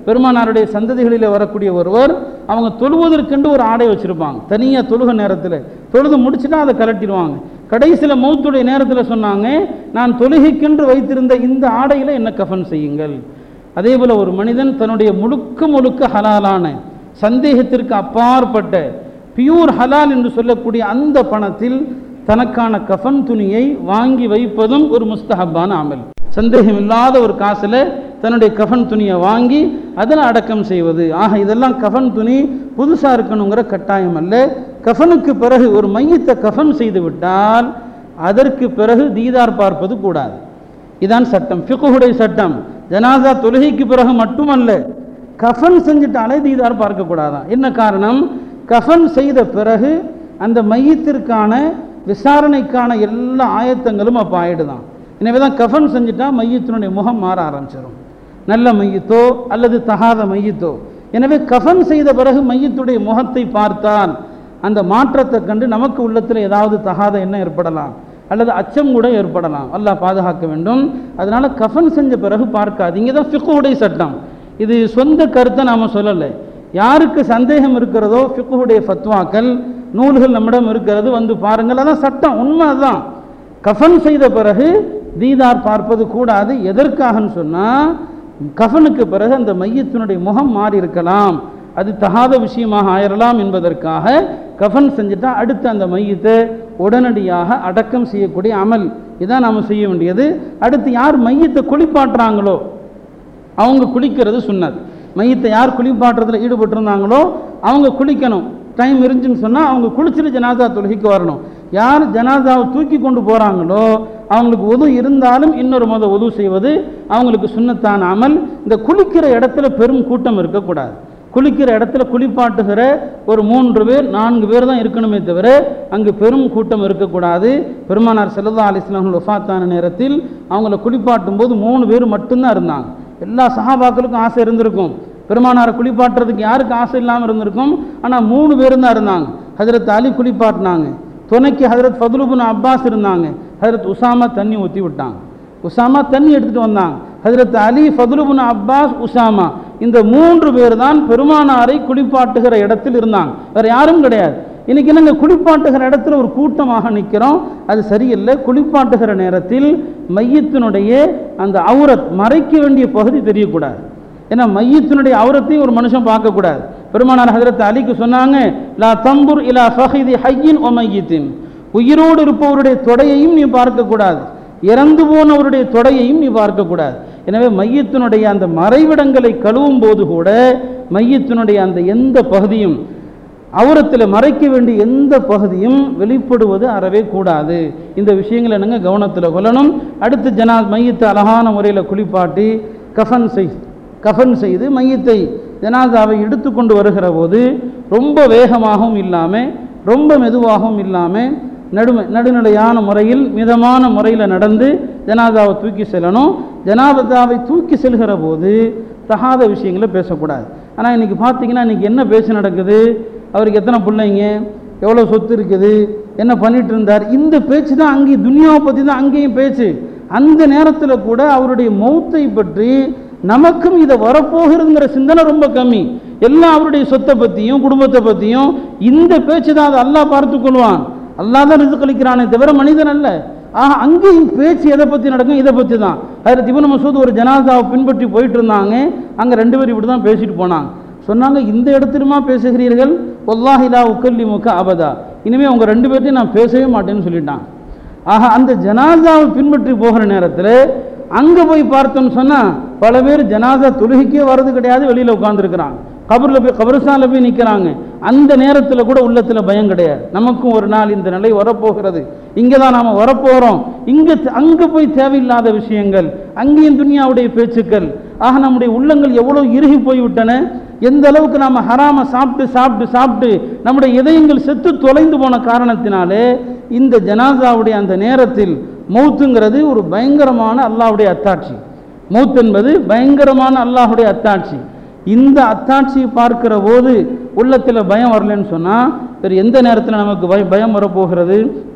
பெருமானாருடைய சந்ததிகளில் வரக்கூடிய ஒருவர் அவங்க தொழுவதற்கென்று ஒரு ஆடை வச்சுருப்பாங்க தனியாக தொழுக நேரத்தில் தொழுது முடிச்சுட்டா அதை கலட்டிடுவாங்க கடைசியில் மௌத்துடைய நேரத்தில் சொன்னாங்க நான் தொழுகைக்கென்று வைத்திருந்த இந்த ஆடையில் என்ன கஃன் செய்யுங்கள் அதே போல் ஒரு மனிதன் தன்னுடைய முழுக்க முழுக்க ஹலாலான சந்தேகத்திற்கு அப்பாற்பட்ட பியூர் ஹலால் என்று சொல்லக்கூடிய அந்த பணத்தில் தனக்கான கஃன் துணியை வாங்கி வைப்பதும் ஒரு முஸ்தஹப்பான அமல் சந்தேகம் இல்லாத ஒரு காசில் தன்னுடைய கஃன் துணியை வாங்கி அதில் அடக்கம் செய்வது ஆக இதெல்லாம் கஃன் துணி புதுசாக இருக்கணுங்கிற கட்டாயம் அல்ல கஃனுக்கு பிறகு ஒரு மையத்தை கஃன் செய்து விட்டால் அதற்கு பிறகு தீதார் பார்ப்பது கூடாது இதான் சட்டம் ஃபிகுடைய சட்டம் ஜனாசா தொழுகைக்கு பிறகு மட்டுமல்ல கஃன் செஞ்சுட்டாலே தீதார் பார்க்கக்கூடாதான் என்ன காரணம் கஃன் செய்த பிறகு அந்த மையத்திற்கான விசாரணைக்கான எல்லா ஆயத்தங்களும் அப்போ ஆயிடுதான் எனவே தான் கஃன் செஞ்சுட்டா மையத்தினுடைய முகம் மாற ஆரம்பிச்சிடும் நல்ல மையத்தோ அல்லது தகாத மையத்தோ எனவே கஃன் செய்த பிறகு மையத்துடைய முகத்தை பார்த்தால் அந்த மாற்றத்தை கண்டு நமக்கு உள்ளத்தில் ஏதாவது தகாத எண்ணம் ஏற்படலாம் அல்லது அச்சம் கூட ஏற்படலாம் அல்லாஹ் பாதுகாக்க வேண்டும் அதனால கஃன் செஞ்ச பிறகு பார்க்காதீங்க தான் ஃபிக்குடைய சட்டம் இது சொந்த கருத்தை நாம் சொல்லலை யாருக்கு சந்தேகம் இருக்கிறதோ ஃபிக்குடைய ஃபத்வாக்கள் நூல்கள் நம்மிடம் இருக்கிறது வந்து பாருங்கள் அதான் சட்டம் உண்மை அதுதான் கஃன் செய்த பிறகு தீதார் பார்ப்பது கூடாது எதற்காகன்னு சொன்னால் கஃனுக்கு பிறகு அந்த மையத்தினுடைய முகம் மாறி இருக்கலாம் அது தகாத விஷயமாக ஆயிரலாம் என்பதற்காக கஃன் செஞ்சுட்டா அடுத்து அந்த மையத்தை உடனடியாக அடக்கம் செய்யக்கூடிய அமல் இதான் நாம் செய்ய வேண்டியது அடுத்து யார் மையத்தை குளிப்பாட்டுறாங்களோ அவங்க குளிக்கிறது சுன்னத் மையத்தை யார் குளிப்பாட்டுறதுல ஈடுபட்டிருந்தாங்களோ அவங்க குளிக்கணும் டைம் இருந்துச்சுன்னு சொன்னால் அவங்க குளிச்சுட்டு ஜனாதா தொழுகைக்கு வரணும் யார் ஜனாதாவை தூக்கி கொண்டு போகிறாங்களோ அவங்களுக்கு உது இருந்தாலும் இன்னொரு முத உது செய்வது அவங்களுக்கு சுண்ணத்தான அமல் இந்த குளிக்கிற இடத்துல பெரும் கூட்டம் இருக்கக்கூடாது குளிக்கிற இடத்துல குளிப்பாட்டுகிற ஒரு மூன்று பேர் நான்கு பேர் தான் இருக்கணுமே தவிர அங்கு பெரும் கூட்டம் இருக்கக்கூடாது பெருமானார் செல்லல்லா அலிஸ்லாம்கள் ஒஃபாத்தான நேரத்தில் அவங்கள குளிப்பாட்டும் போது மூணு பேர் மட்டும்தான் இருந்தாங்க எல்லா சஹாபாக்களுக்கும் ஆசை இருந்திருக்கும் பெருமானாரை குளிப்பாட்டுறதுக்கு யாருக்கு ஆசை இல்லாமல் இருந்திருக்கும் ஆனால் மூணு பேரும் தான் இருந்தாங்க ஹஜரத் அலி குளிப்பாட்டினாங்க துணைக்கு ஹஜரத் ஃபதுலுபுன் அப்பாஸ் இருந்தாங்க ஹஜரத் உசாமா தண்ணி ஊற்றி விட்டாங்க உசாமா தண்ணி எடுத்துகிட்டு வந்தாங்க ஹஜரத் அலி ஃபதுலுபுன் அப்பாஸ் உசாமா இந்த மூன்று பேர் தான் பெருமானாரை குளிப்பாட்டுகிற இடத்தில் இருந்தாங்க வேற யாரும் கிடையாது இன்னைக்கு என்னங்க குளிப்பாட்டுகிற இடத்துல ஒரு கூட்டமாக நிற்கிறோம் அது சரியில்லை குளிப்பாட்டுகிற நேரத்தில் மையத்தினுடைய அந்த அவுரத் மறைக்க வேண்டிய பகுதி தெரியக்கூடாது ஏன்னா மையத்தினுடைய அவுரத்தையும் ஒரு மனுஷன் பார்க்கக்கூடாது பெருமானார் ஹஜரத் அலிக்கு சொன்னாங்க லா தம்புர் இலா ஃபஹிதி ஹையின் ஒ மையத்தின் உயிரோடு இருப்பவருடைய தொடையையும் நீ பார்க்கக்கூடாது இறந்து போனவருடைய தொடையையும் நீ பார்க்கக்கூடாது எனவே மையத்தினுடைய அந்த மறைவிடங்களை கழுவும் போது கூட மையத்தினுடைய அந்த எந்த பகுதியும் அவுரத்தில் மறைக்க வேண்டிய எந்த பகுதியும் வெளிப்படுவது அறவே கூடாது இந்த விஷயங்களை என்னங்க கவனத்தில் கொள்ளணும் அடுத்து ஜனா மையத்தை அழகான முறையில் குளிப்பாட்டி கஃன் செய் கஃன் செய்து மையத்தை ஜனாதாவை எடுத்துக்கொண்டு வருகிற போது ரொம்ப வேகமாகவும் இல்லாமல் ரொம்ப மெதுவாகவும் இல்லாமல் நடுமை நடுநிலையான முறையில் மிதமான முறையில் நடந்து ஜனாதாவை தூக்கி செல்லணும் ஜனாதாவை தூக்கி செல்கிற போது தகாத விஷயங்களை பேசக்கூடாது ஆனால் இன்றைக்கி பார்த்தீங்கன்னா இன்றைக்கி என்ன பேச்சு நடக்குது அவருக்கு எத்தனை பிள்ளைங்க எவ்வளோ சொத்து இருக்குது என்ன பண்ணிட்டு இருந்தார் இந்த பேச்சு தான் அங்கேயும் துனியாவை பற்றி தான் அங்கேயும் பேச்சு அந்த நேரத்தில் கூட அவருடைய மௌத்தை பற்றி நமக்கும் இதை வரப்போகிறதுங்கிற சிந்தனை ரொம்ப கம்மி எல்லாம் அவருடைய சொத்தை பற்றியும் குடும்பத்தை பற்றியும் இந்த பேச்சு தான் அதை அல்லாஹ் பார்த்து கொள்வான் அல்லாஹ் தான் ரிசுக் அளிக்கிறானே தவிர மனிதன் அல்ல ஆக அங்கேயும் பேச்சு எதை பற்றி நடக்கும் இதை பற்றி தான் அதில் திபுன் மசூத் ஒரு ஜனாதாவை பின்பற்றி போயிட்டு இருந்தாங்க அங்கே ரெண்டு பேரும் இப்படி தான் பேசிட்டு போனாங்க சொன்னாங்க இந்த இடத்துலமா பேசுகிறீர்கள் ஒல்லாஹிலா உக்கல்லி முக்க அபதா இனிமேல் உங்கள் ரெண்டு பேர்த்தையும் நான் பேசவே மாட்டேன்னு சொல்லிட்டான் ஆக அந்த ஜனாதாவை பின்பற்றி போகிற நேரத்தில் அங்கே போய் பார்த்தோம்னு சொன்னால் பல பேர் ஜனாதா தொழுகைக்கே வர்றது கிடையாது வெளியில் உட்காந்துருக்குறாங்க கபரில் போய் கபரசால போய் நிற்கிறாங்க அந்த நேரத்தில் கூட உள்ளத்தில் பயம் கிடையாது நமக்கும் ஒரு நாள் இந்த நிலை வரப்போகிறது இங்கே தான் நாம் வரப்போகிறோம் இங்கே அங்கே போய் தேவையில்லாத விஷயங்கள் அங்கேயும் துனியாவுடைய பேச்சுக்கள் ஆக நம்முடைய உள்ளங்கள் எவ்வளோ இறுகி போய்விட்டன எந்த அளவுக்கு நாம் ஹராம சாப்பிட்டு சாப்பிட்டு சாப்பிட்டு நம்முடைய இதயங்கள் செத்து தொலைந்து போன காரணத்தினாலே இந்த ஜனாசாவுடைய அந்த நேரத்தில் மௌத்துங்கிறது ஒரு பயங்கரமான அல்லாஹ்வுடைய அத்தாட்சி மௌத் என்பது பயங்கரமான அல்லாஹ்வுடைய அத்தாட்சி இந்த அத்தாட்சியை பார்க்கிற போது உள்ளத்தில் பயம் வரலன்னு சொன்னால் வேறு எந்த நேரத்தில் நமக்கு பய பயம் வரப்போகிறது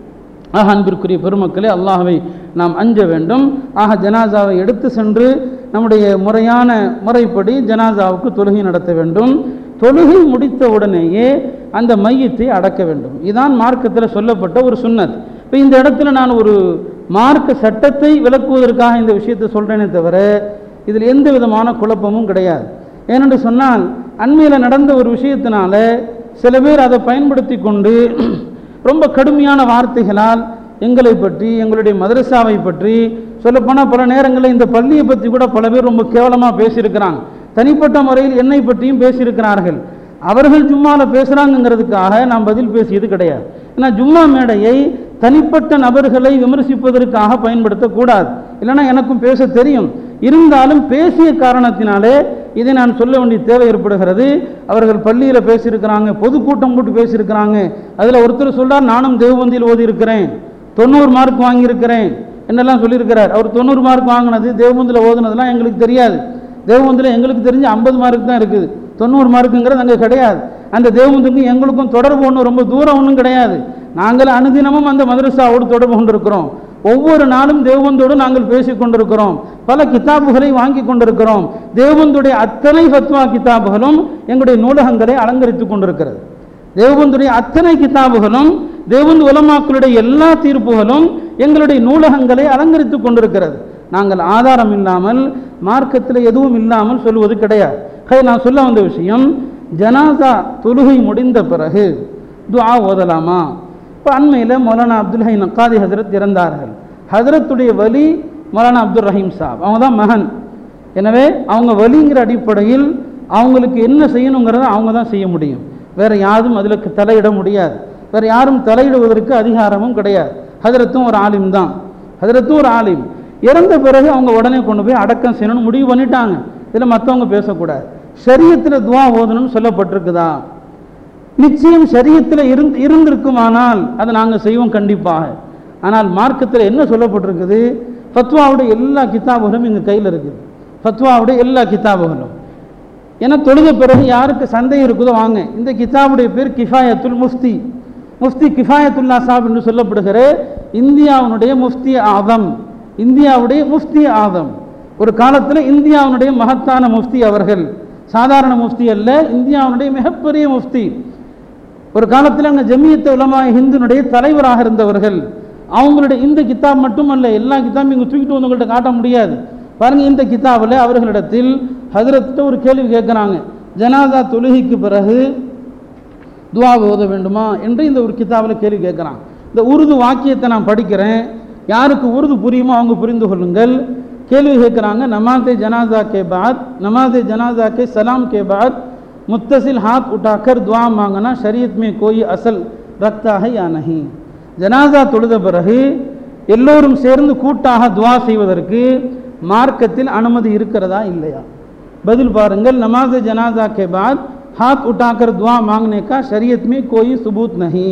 ஆக அன்பிற்குரிய பெருமக்களே அல்லாஹ்வை நாம் அஞ்ச வேண்டும் ஆக ஜனாசாவை எடுத்து சென்று நம்முடைய முறையான முறைப்படி ஜனாசாவுக்கு தொழுகை நடத்த வேண்டும் தொழுகை முடித்த உடனேயே அந்த மையத்தை அடக்க வேண்டும் இதுதான் மார்க்கத்தில் சொல்லப்பட்ட ஒரு சுன்னத் இப்போ இந்த இடத்துல நான் ஒரு மார்க்க சட்டத்தை விளக்குவதற்காக இந்த விஷயத்தை சொல்கிறேனே தவிர இதில் எந்த விதமான குழப்பமும் கிடையாது ஏனென்று சொன்னால் அண்மையில் நடந்த ஒரு விஷயத்தினால சில பேர் அதை பயன்படுத்தி கொண்டு ரொம்ப கடுமையான வார்த்தைகளால் எங்களை பற்றி எங்களுடைய மதரசாவை பற்றி சொல்லப்போனால் பல நேரங்களில் இந்த பள்ளியை பற்றி கூட பல பேர் ரொம்ப கேவலமாக பேசியிருக்கிறாங்க தனிப்பட்ட முறையில் என்னை பற்றியும் பேசியிருக்கிறார்கள் அவர்கள் ஜும்மாவில் பேசுகிறாங்கங்கிறதுக்காக நான் பதில் பேசியது கிடையாது ஏன்னா ஜும்மா மேடையை தனிப்பட்ட நபர்களை விமர்சிப்பதற்காக பயன்படுத்தக்கூடாது இல்லைன்னா எனக்கும் பேச தெரியும் இருந்தாலும் பேசிய காரணத்தினாலே இதை நான் சொல்ல வேண்டிய தேவை ஏற்படுகிறது அவர்கள் பள்ளியில் பேசியிருக்கிறாங்க பொதுக்கூட்டம் போட்டு பேசியிருக்கிறாங்க அதில் ஒருத்தர் சொல்றார் நானும் தேவபந்தியில் ஓதி இருக்கிறேன் தொண்ணூறு மார்க் வாங்கியிருக்கிறேன் என்னெல்லாம் சொல்லியிருக்கிறார் அவர் தொண்ணூறு மார்க் வாங்கினது தேவபந்தியில் ஓதுனதெல்லாம் எங்களுக்கு தெரியாது தேவபந்தில் எங்களுக்கு தெரிஞ்சு ஐம்பது மார்க் தான் இருக்குது தொண்ணூறு மார்க்குங்கிறது அங்கே கிடையாது அந்த தேவபந்துக்கும் எங்களுக்கும் தொடர்பு ஒன்றும் ரொம்ப தூரம் ஒன்றும் கிடையாது நாங்கள் அனுதினமும் அந்த மதரசாவோடு தொடர்பு கொண்டிருக்கிறோம் ஒவ்வொரு நாளும் தேவபந்தோடு நாங்கள் பேசிக் கொண்டிருக்கிறோம் பல கிதாபுகளை வாங்கி கொண்டிருக்கிறோம் தேவபந்துடைய அத்தனை ஃபத்வா கிதாபுகளும் எங்களுடைய நூலகங்களை அலங்கரித்துக் கொண்டிருக்கிறது தேவபந்துடைய அத்தனை கிதாபுகளும் தேவந்து உலமாக்களுடைய எல்லா தீர்ப்புகளும் எங்களுடைய நூலகங்களை அலங்கரித்துக் கொண்டிருக்கிறது நாங்கள் ஆதாரம் இல்லாமல் மார்க்கத்தில் எதுவும் இல்லாமல் சொல்வது கிடையாது ஹே நான் சொல்ல வந்த விஷயம் ஜனாசா தொழுகை முடிந்த பிறகு துஆ ஓதலாமா இப்போ அண்மையில் மௌலானா அப்துல் ஹை நக்காதி ஹசரத் இறந்தார்கள் ஹசரத்துடைய வலி மௌலானா அப்துல் ரஹீம் சாப் அவங்க தான் மகன் எனவே அவங்க வலிங்கிற அடிப்படையில் அவங்களுக்கு என்ன செய்யணுங்கிறத அவங்க தான் செய்ய முடியும் வேற யாரும் அதில் தலையிட முடியாது வேற யாரும் தலையிடுவதற்கு அதிகாரமும் கிடையாது ஹதரத்தும் ஒரு ஆலிம் தான் ஹதரத்தும் ஒரு ஆலிம் இறந்த பிறகு அவங்க உடனே கொண்டு போய் அடக்கம் செய்யணும்னு முடிவு பண்ணிட்டாங்க இதில் மற்றவங்க பேசக்கூடாது ஷரியத்தில் துவா ஓதணும்னு சொல்லப்பட்டிருக்குதா நிச்சயம் ஷரியத்தில் இருந்து இருந்திருக்குமானால் அதை நாங்கள் செய்வோம் கண்டிப்பாக ஆனால் மார்க்கத்தில் என்ன சொல்லப்பட்டிருக்குது ஃபத்வாவுடைய எல்லா கிதாபுகளும் எங்கள் கையில் இருக்குது ஃபத்வாவுடைய எல்லா கிதாபுகளும் ஏன்னா தொழுத பிறகு யாருக்கு சந்தேகம் இருக்குதோ வாங்க இந்த கிதாபுடைய பேர் கிஃபாயத்துல் முஃப்தி முஃப்தி கிஃபாயத்துல்லா சாப் என்று சொல்லப்படுகிற இந்தியாவினுடைய முஃப்தி ஆதம் இந்தியாவுடைய முஃப்தி ஆதம் ஒரு காலத்தில் இந்தியாவினுடைய மகத்தான முஃப்தி அவர்கள் சாதாரண முஃப்தி அல்ல இந்தியாவினுடைய மிகப்பெரிய முஃப்தி ஒரு காலத்தில் அங்கே ஜமியத்து உலமா ஹிந்துனுடைய தலைவராக இருந்தவர்கள் அவங்களுடைய இந்த கிதாப் மட்டுமல்ல எல்லா கிதாபும் இங்கே தூக்கிட்டு வந்து உங்கள்கிட்ட காட்ட முடியாது பாருங்க இந்த கிதாபில் அவர்களிடத்தில் ஹதரத்திட்ட ஒரு கேள்வி கேட்குறாங்க ஜனாதா தொழுகைக்கு பிறகு துவா ஓத வேண்டுமா என்று இந்த ஒரு கிதாபில் கேள்வி கேட்குறான் இந்த உருது வாக்கியத்தை நான் படிக்கிறேன் யாருக்கு உருது புரியுமோ அவங்க புரிந்து கொள்ளுங்கள் கேள்வி கேட்குறாங்க नमाज जनाजा के बाद नमाज जनाजा के सलाम के बाद मुत्तसिल हाथ उठाकर दुआ मांगना शरीयत में कोई असल रखता है या नहीं ஜனாசா தொழுத பிறகு எல்லோரும் சேர்ந்து கூட்டாக துவா செய்வதற்கு மார்க்கத்தில் அனுமதி இருக்கிறதா இல்லையா பதில் பாருங்கள் नमाज जनाजा के बाद हाथ उठाकर दुआ मांगने का शरीयत में कोई सबूत नहीं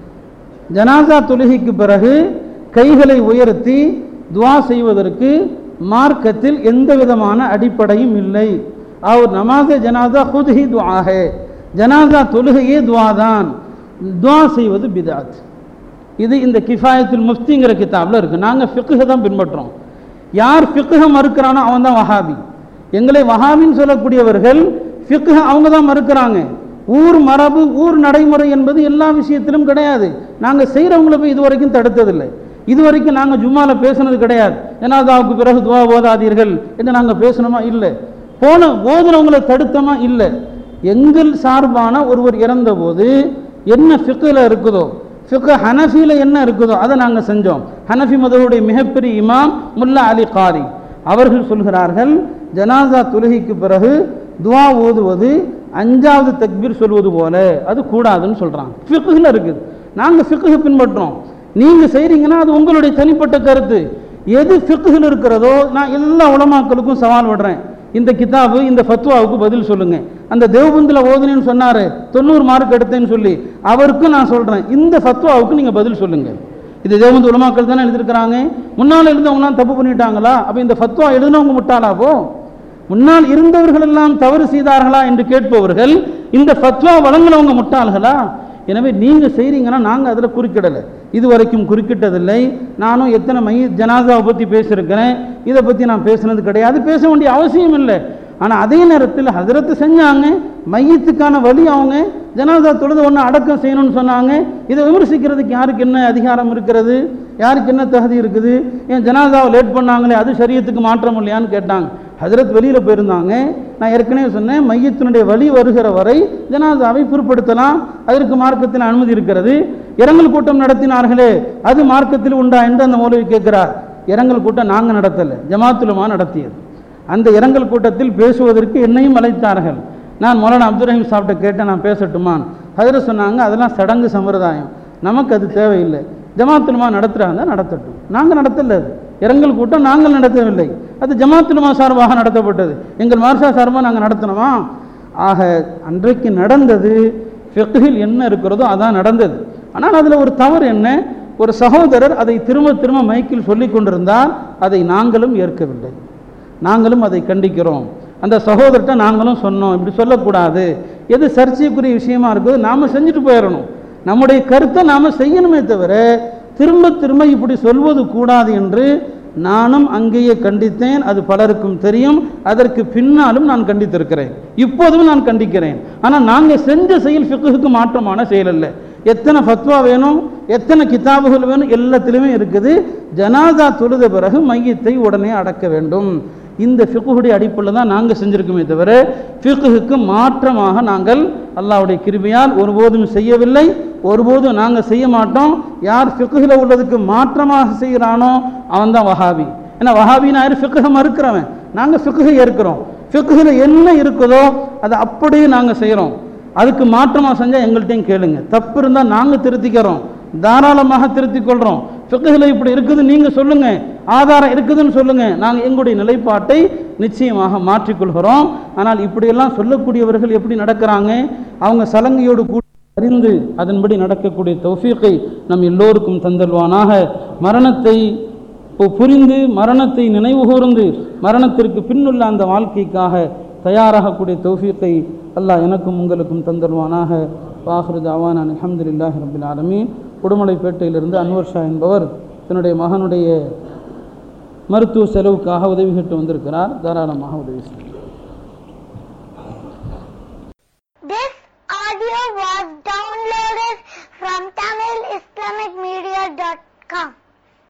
ஜனாசா தொழுகைக்கு பிறகு கைகளை உயர்த்தி துவா செய்வதற்கு மார்க்கத்தில் எந்த விதமான அடிப்படையும் இல்லை அவர் நமாச ஜனாசா खुद ही दुआ है ஜனாசா தொழுகையே துவா தான் துவா செய்வது பிதாத் இது இந்த கிஃபாயத்துல் முஃப்திங்கிற கிதாபில் இருக்குது நாங்கள் ஃபிக்குஹை தான் பின்பற்றுறோம் யார் ஃபிக்குஹை மறுக்கிறானோ அவன் தான் வஹாபி எங்களை வஹாபின்னு சொல்லக்கூடியவர்கள் ஃபிக்குஹை அவங்க தான் மறுக்கிறாங்க ஊர் மரபு ஊர் நடைமுறை என்பது எல்லா விஷயத்திலும் கிடையாது நாங்கள் செய்கிறவங்களை போய் இதுவரைக்கும் தடுத்ததில்லை இதுவரைக்கும் நாங்கள் ஜும்மாவில் பேசுனது கிடையாது ஜனாதாவுக்கு பிறகு துவா ஓதாதீர்கள் என்று நாங்கள் பேசணுமா இல்லை போன ஓதுனவங்களை தடுத்தோமா இல்லை எங்கள் சார்பான ஒருவர் இறந்தபோது என்ன ஃபிக்கில் இருக்குதோ ஃபிக்கு ஹனஃபியில் என்ன இருக்குதோ அதை நாங்கள் செஞ்சோம் ஹனஃபி மதவுடைய மிகப்பெரிய இமாம் முல்லா அலி காரி அவர்கள் சொல்கிறார்கள் ஜனாசா தொழுகைக்கு பிறகு துவா ஓதுவது அஞ்சாவது தக்பீர் சொல்வது போல அது கூடாதுன்னு சொல்கிறாங்க ஃபிக்குல இருக்குது நாங்கள் ஃபிக்கு பின்பற்றுறோம் நீங்கள் செய்கிறீங்கன்னா அது உங்களுடைய தனிப்பட்ட கருத்து எது ஃபிக்குகள் இருக்கிறதோ நான் எல்லா உலமாக்களுக்கும் சவால் விடுறேன் இந்த கிதாபு இந்த ஃபத்வாவுக்கு பதில் சொல்லுங்க அந்த தேவபந்தில் ஓதுனேன்னு சொன்னாரு தொண்ணூறு மார்க் எடுத்தேன்னு சொல்லி அவருக்கும் நான் சொல்கிறேன் இந்த ஃபத்வாவுக்கு நீங்கள் பதில் சொல்லுங்க இது தேவபந்து உலமாக்கள் தானே எழுதியிருக்கிறாங்க முன்னால் இருந்தவங்களாம் தப்பு பண்ணிட்டாங்களா அப்போ இந்த ஃபத்வா எழுதினவங்க முட்டாளாவோ முன்னால் இருந்தவர்கள் எல்லாம் தவறு செய்தார்களா என்று கேட்பவர்கள் இந்த ஃபத்வா வழங்கினவங்க முட்டாள்களா எனவே நீங்கள் செய்கிறீங்கன்னா நாங்கள் அதில் குறுக்கிடலை இது வரைக்கும் குறுக்கிட்டதில்லை நானும் எத்தனை மை ஜனாதாவை பற்றி பேசியிருக்கிறேன் இதை பற்றி நான் பேசுனது கிடையாது பேச வேண்டிய அவசியம் இல்லை ஆனால் அதே நேரத்தில் ஹஜரத்து செஞ்சாங்க மையத்துக்கான வழி அவங்க ஜனாதா தொழுது ஒன்று அடக்கம் செய்யணும்னு சொன்னாங்க இதை விமர்சிக்கிறதுக்கு யாருக்கு என்ன அதிகாரம் இருக்கிறது யாருக்கு என்ன தகுதி இருக்குது ஏன் ஜனாதாவை லேட் பண்ணாங்களே அது சரியத்துக்கு மாற்றம் இல்லையான்னு கேட்டாங்க ஹஜரத் வெளியில் போயிருந்தாங்க நான் ஏற்கனவே சொன்னேன் மையத்தினுடைய வழி வருகிற வரை ஜனாதாவை பொருட்படுத்தலாம் அதற்கு மார்க்கத்தில் அனுமதி இருக்கிறது இரங்கல் கூட்டம் நடத்தினார்களே அது மார்க்கத்தில் உண்டா என்று அந்த மௌலவி கேட்கிறார் இரங்கல் கூட்டம் நாங்கள் நடத்தலை ஜமாத்துலமா நடத்தியது அந்த இரங்கல் கூட்டத்தில் பேசுவதற்கு என்னையும் அழைத்தார்கள் நான் மௌலானா அப்துல் ரஹீம் சாப்பிட்ட கேட்டேன் நான் பேசட்டுமான் ஹஜரத் சொன்னாங்க அதெல்லாம் சடங்கு சம்பிரதாயம் நமக்கு அது தேவையில்லை ஜமாத்துலமா நடத்துகிறாங்க நடத்தட்டும் நாங்கள் நடத்தல அது இரங்கல் கூட்டம் நாங்கள் நடத்தவில்லை அது ஜமாத்துலமா சார்பாக நடத்தப்பட்டது எங்கள் மார்ஷா சார்பாக நாங்கள் நடத்தினோமா ஆக அன்றைக்கு நடந்தது ஃபிக்ஹில் என்ன இருக்கிறதோ அதான் நடந்தது ஆனால் அதில் ஒரு தவறு என்ன ஒரு சகோதரர் அதை திரும்ப திரும்ப மைக்கில் சொல்லி கொண்டிருந்தால் அதை நாங்களும் ஏற்கவில்லை நாங்களும் அதை கண்டிக்கிறோம் அந்த சகோதரர்கிட்ட நாங்களும் சொன்னோம் இப்படி சொல்லக்கூடாது எது சர்ச்சைக்குரிய விஷயமா இருக்குதோ நாம் செஞ்சுட்டு போயிடணும் நம்முடைய கருத்தை நாம் செய்யணுமே தவிர திரும்ப திரும்ப இப்படி சொல்வது கூடாது என்று நானும் அங்கேயே கண்டித்தேன் அது பலருக்கும் தெரியும் அதற்கு பின்னாலும் நான் கண்டித்திருக்கிறேன் இப்போதும் நான் கண்டிக்கிறேன் ஆனால் நாங்கள் செஞ்ச செயல் ஃபிக்குக்கு மாற்றமான செயல் அல்ல எத்தனை ஃபத்வா வேணும் எத்தனை கிதாபுகள் வேணும் எல்லாத்திலுமே இருக்குது ஜனாதா தொழுத பிறகு மையத்தை உடனே அடக்க வேண்டும் இந்த ஃபிக்குடைய அடிப்படையில் தான் நாங்கள் செஞ்சுருக்கோமே தவிர ஃபிக்குக்கு மாற்றமாக நாங்கள் அல்லாஹ்வுடைய கிருபையால் ஒருபோதும் செய்யவில்லை ஒருபோதும் நாங்கள் செய்ய மாட்டோம் யார் ஃபிக்குகில் உள்ளதுக்கு மாற்றமாக செய்கிறானோ அவன் தான் வஹாபி ஏன்னா வஹாபின்னு யார் ஃபிக்குக மறுக்கிறவன் நாங்கள் ஃபிக்குகை ஏற்கிறோம் ஃபிக்குகில் என்ன இருக்குதோ அதை அப்படியே நாங்கள் செய்கிறோம் அதுக்கு மாற்றமாக செஞ்சால் எங்கள்கிட்டையும் கேளுங்க தப்பு இருந்தால் நாங்கள் திருத்திக்கிறோம் தாராளமாக திருத்திக் கொள்கிறோம் ஃபிக்குகில் இப்படி இருக்குது நீங்கள் சொல்லுங்கள் ஆதாரம் இருக்குதுன்னு சொல்லுங்கள் நாங்கள் எங்களுடைய நிலைப்பாட்டை நிச்சயமாக மாற்றிக்கொள்கிறோம் ஆனால் இப்படியெல்லாம் சொல்லக்கூடியவர்கள் எப்படி நடக்கிறாங்க அவங்க சலங்கையோடு கூடி அறிந்து அதன்படி நடக்கக்கூடிய தௌஃபீக்கை நம் எல்லோருக்கும் தந்தல்வானாக மரணத்தை பு- புரிந்து மரணத்தை நினைவு கூர்ந்து மரணத்திற்கு பின்னுள்ள அந்த வாழ்க்கைக்காக தயாராகக்கூடிய தௌஃபீக்கை அல்லாஹ் எனக்கும் உங்களுக்கும் தந்தல்வானாக வாஹ்ரு தாவான் அல்ஹம்துலில்லாஹி ரபில் ஆலமீன் உடுமலைப்பேட்டையிலிருந்து அன்வர் ஷா என்பவர் தன்னுடைய மகனுடைய மருத்துவ செலவுக்காக உதவி கேட்டு வந்திருக்கிறார் தாராளமாக உதவி செய்யும் This audio was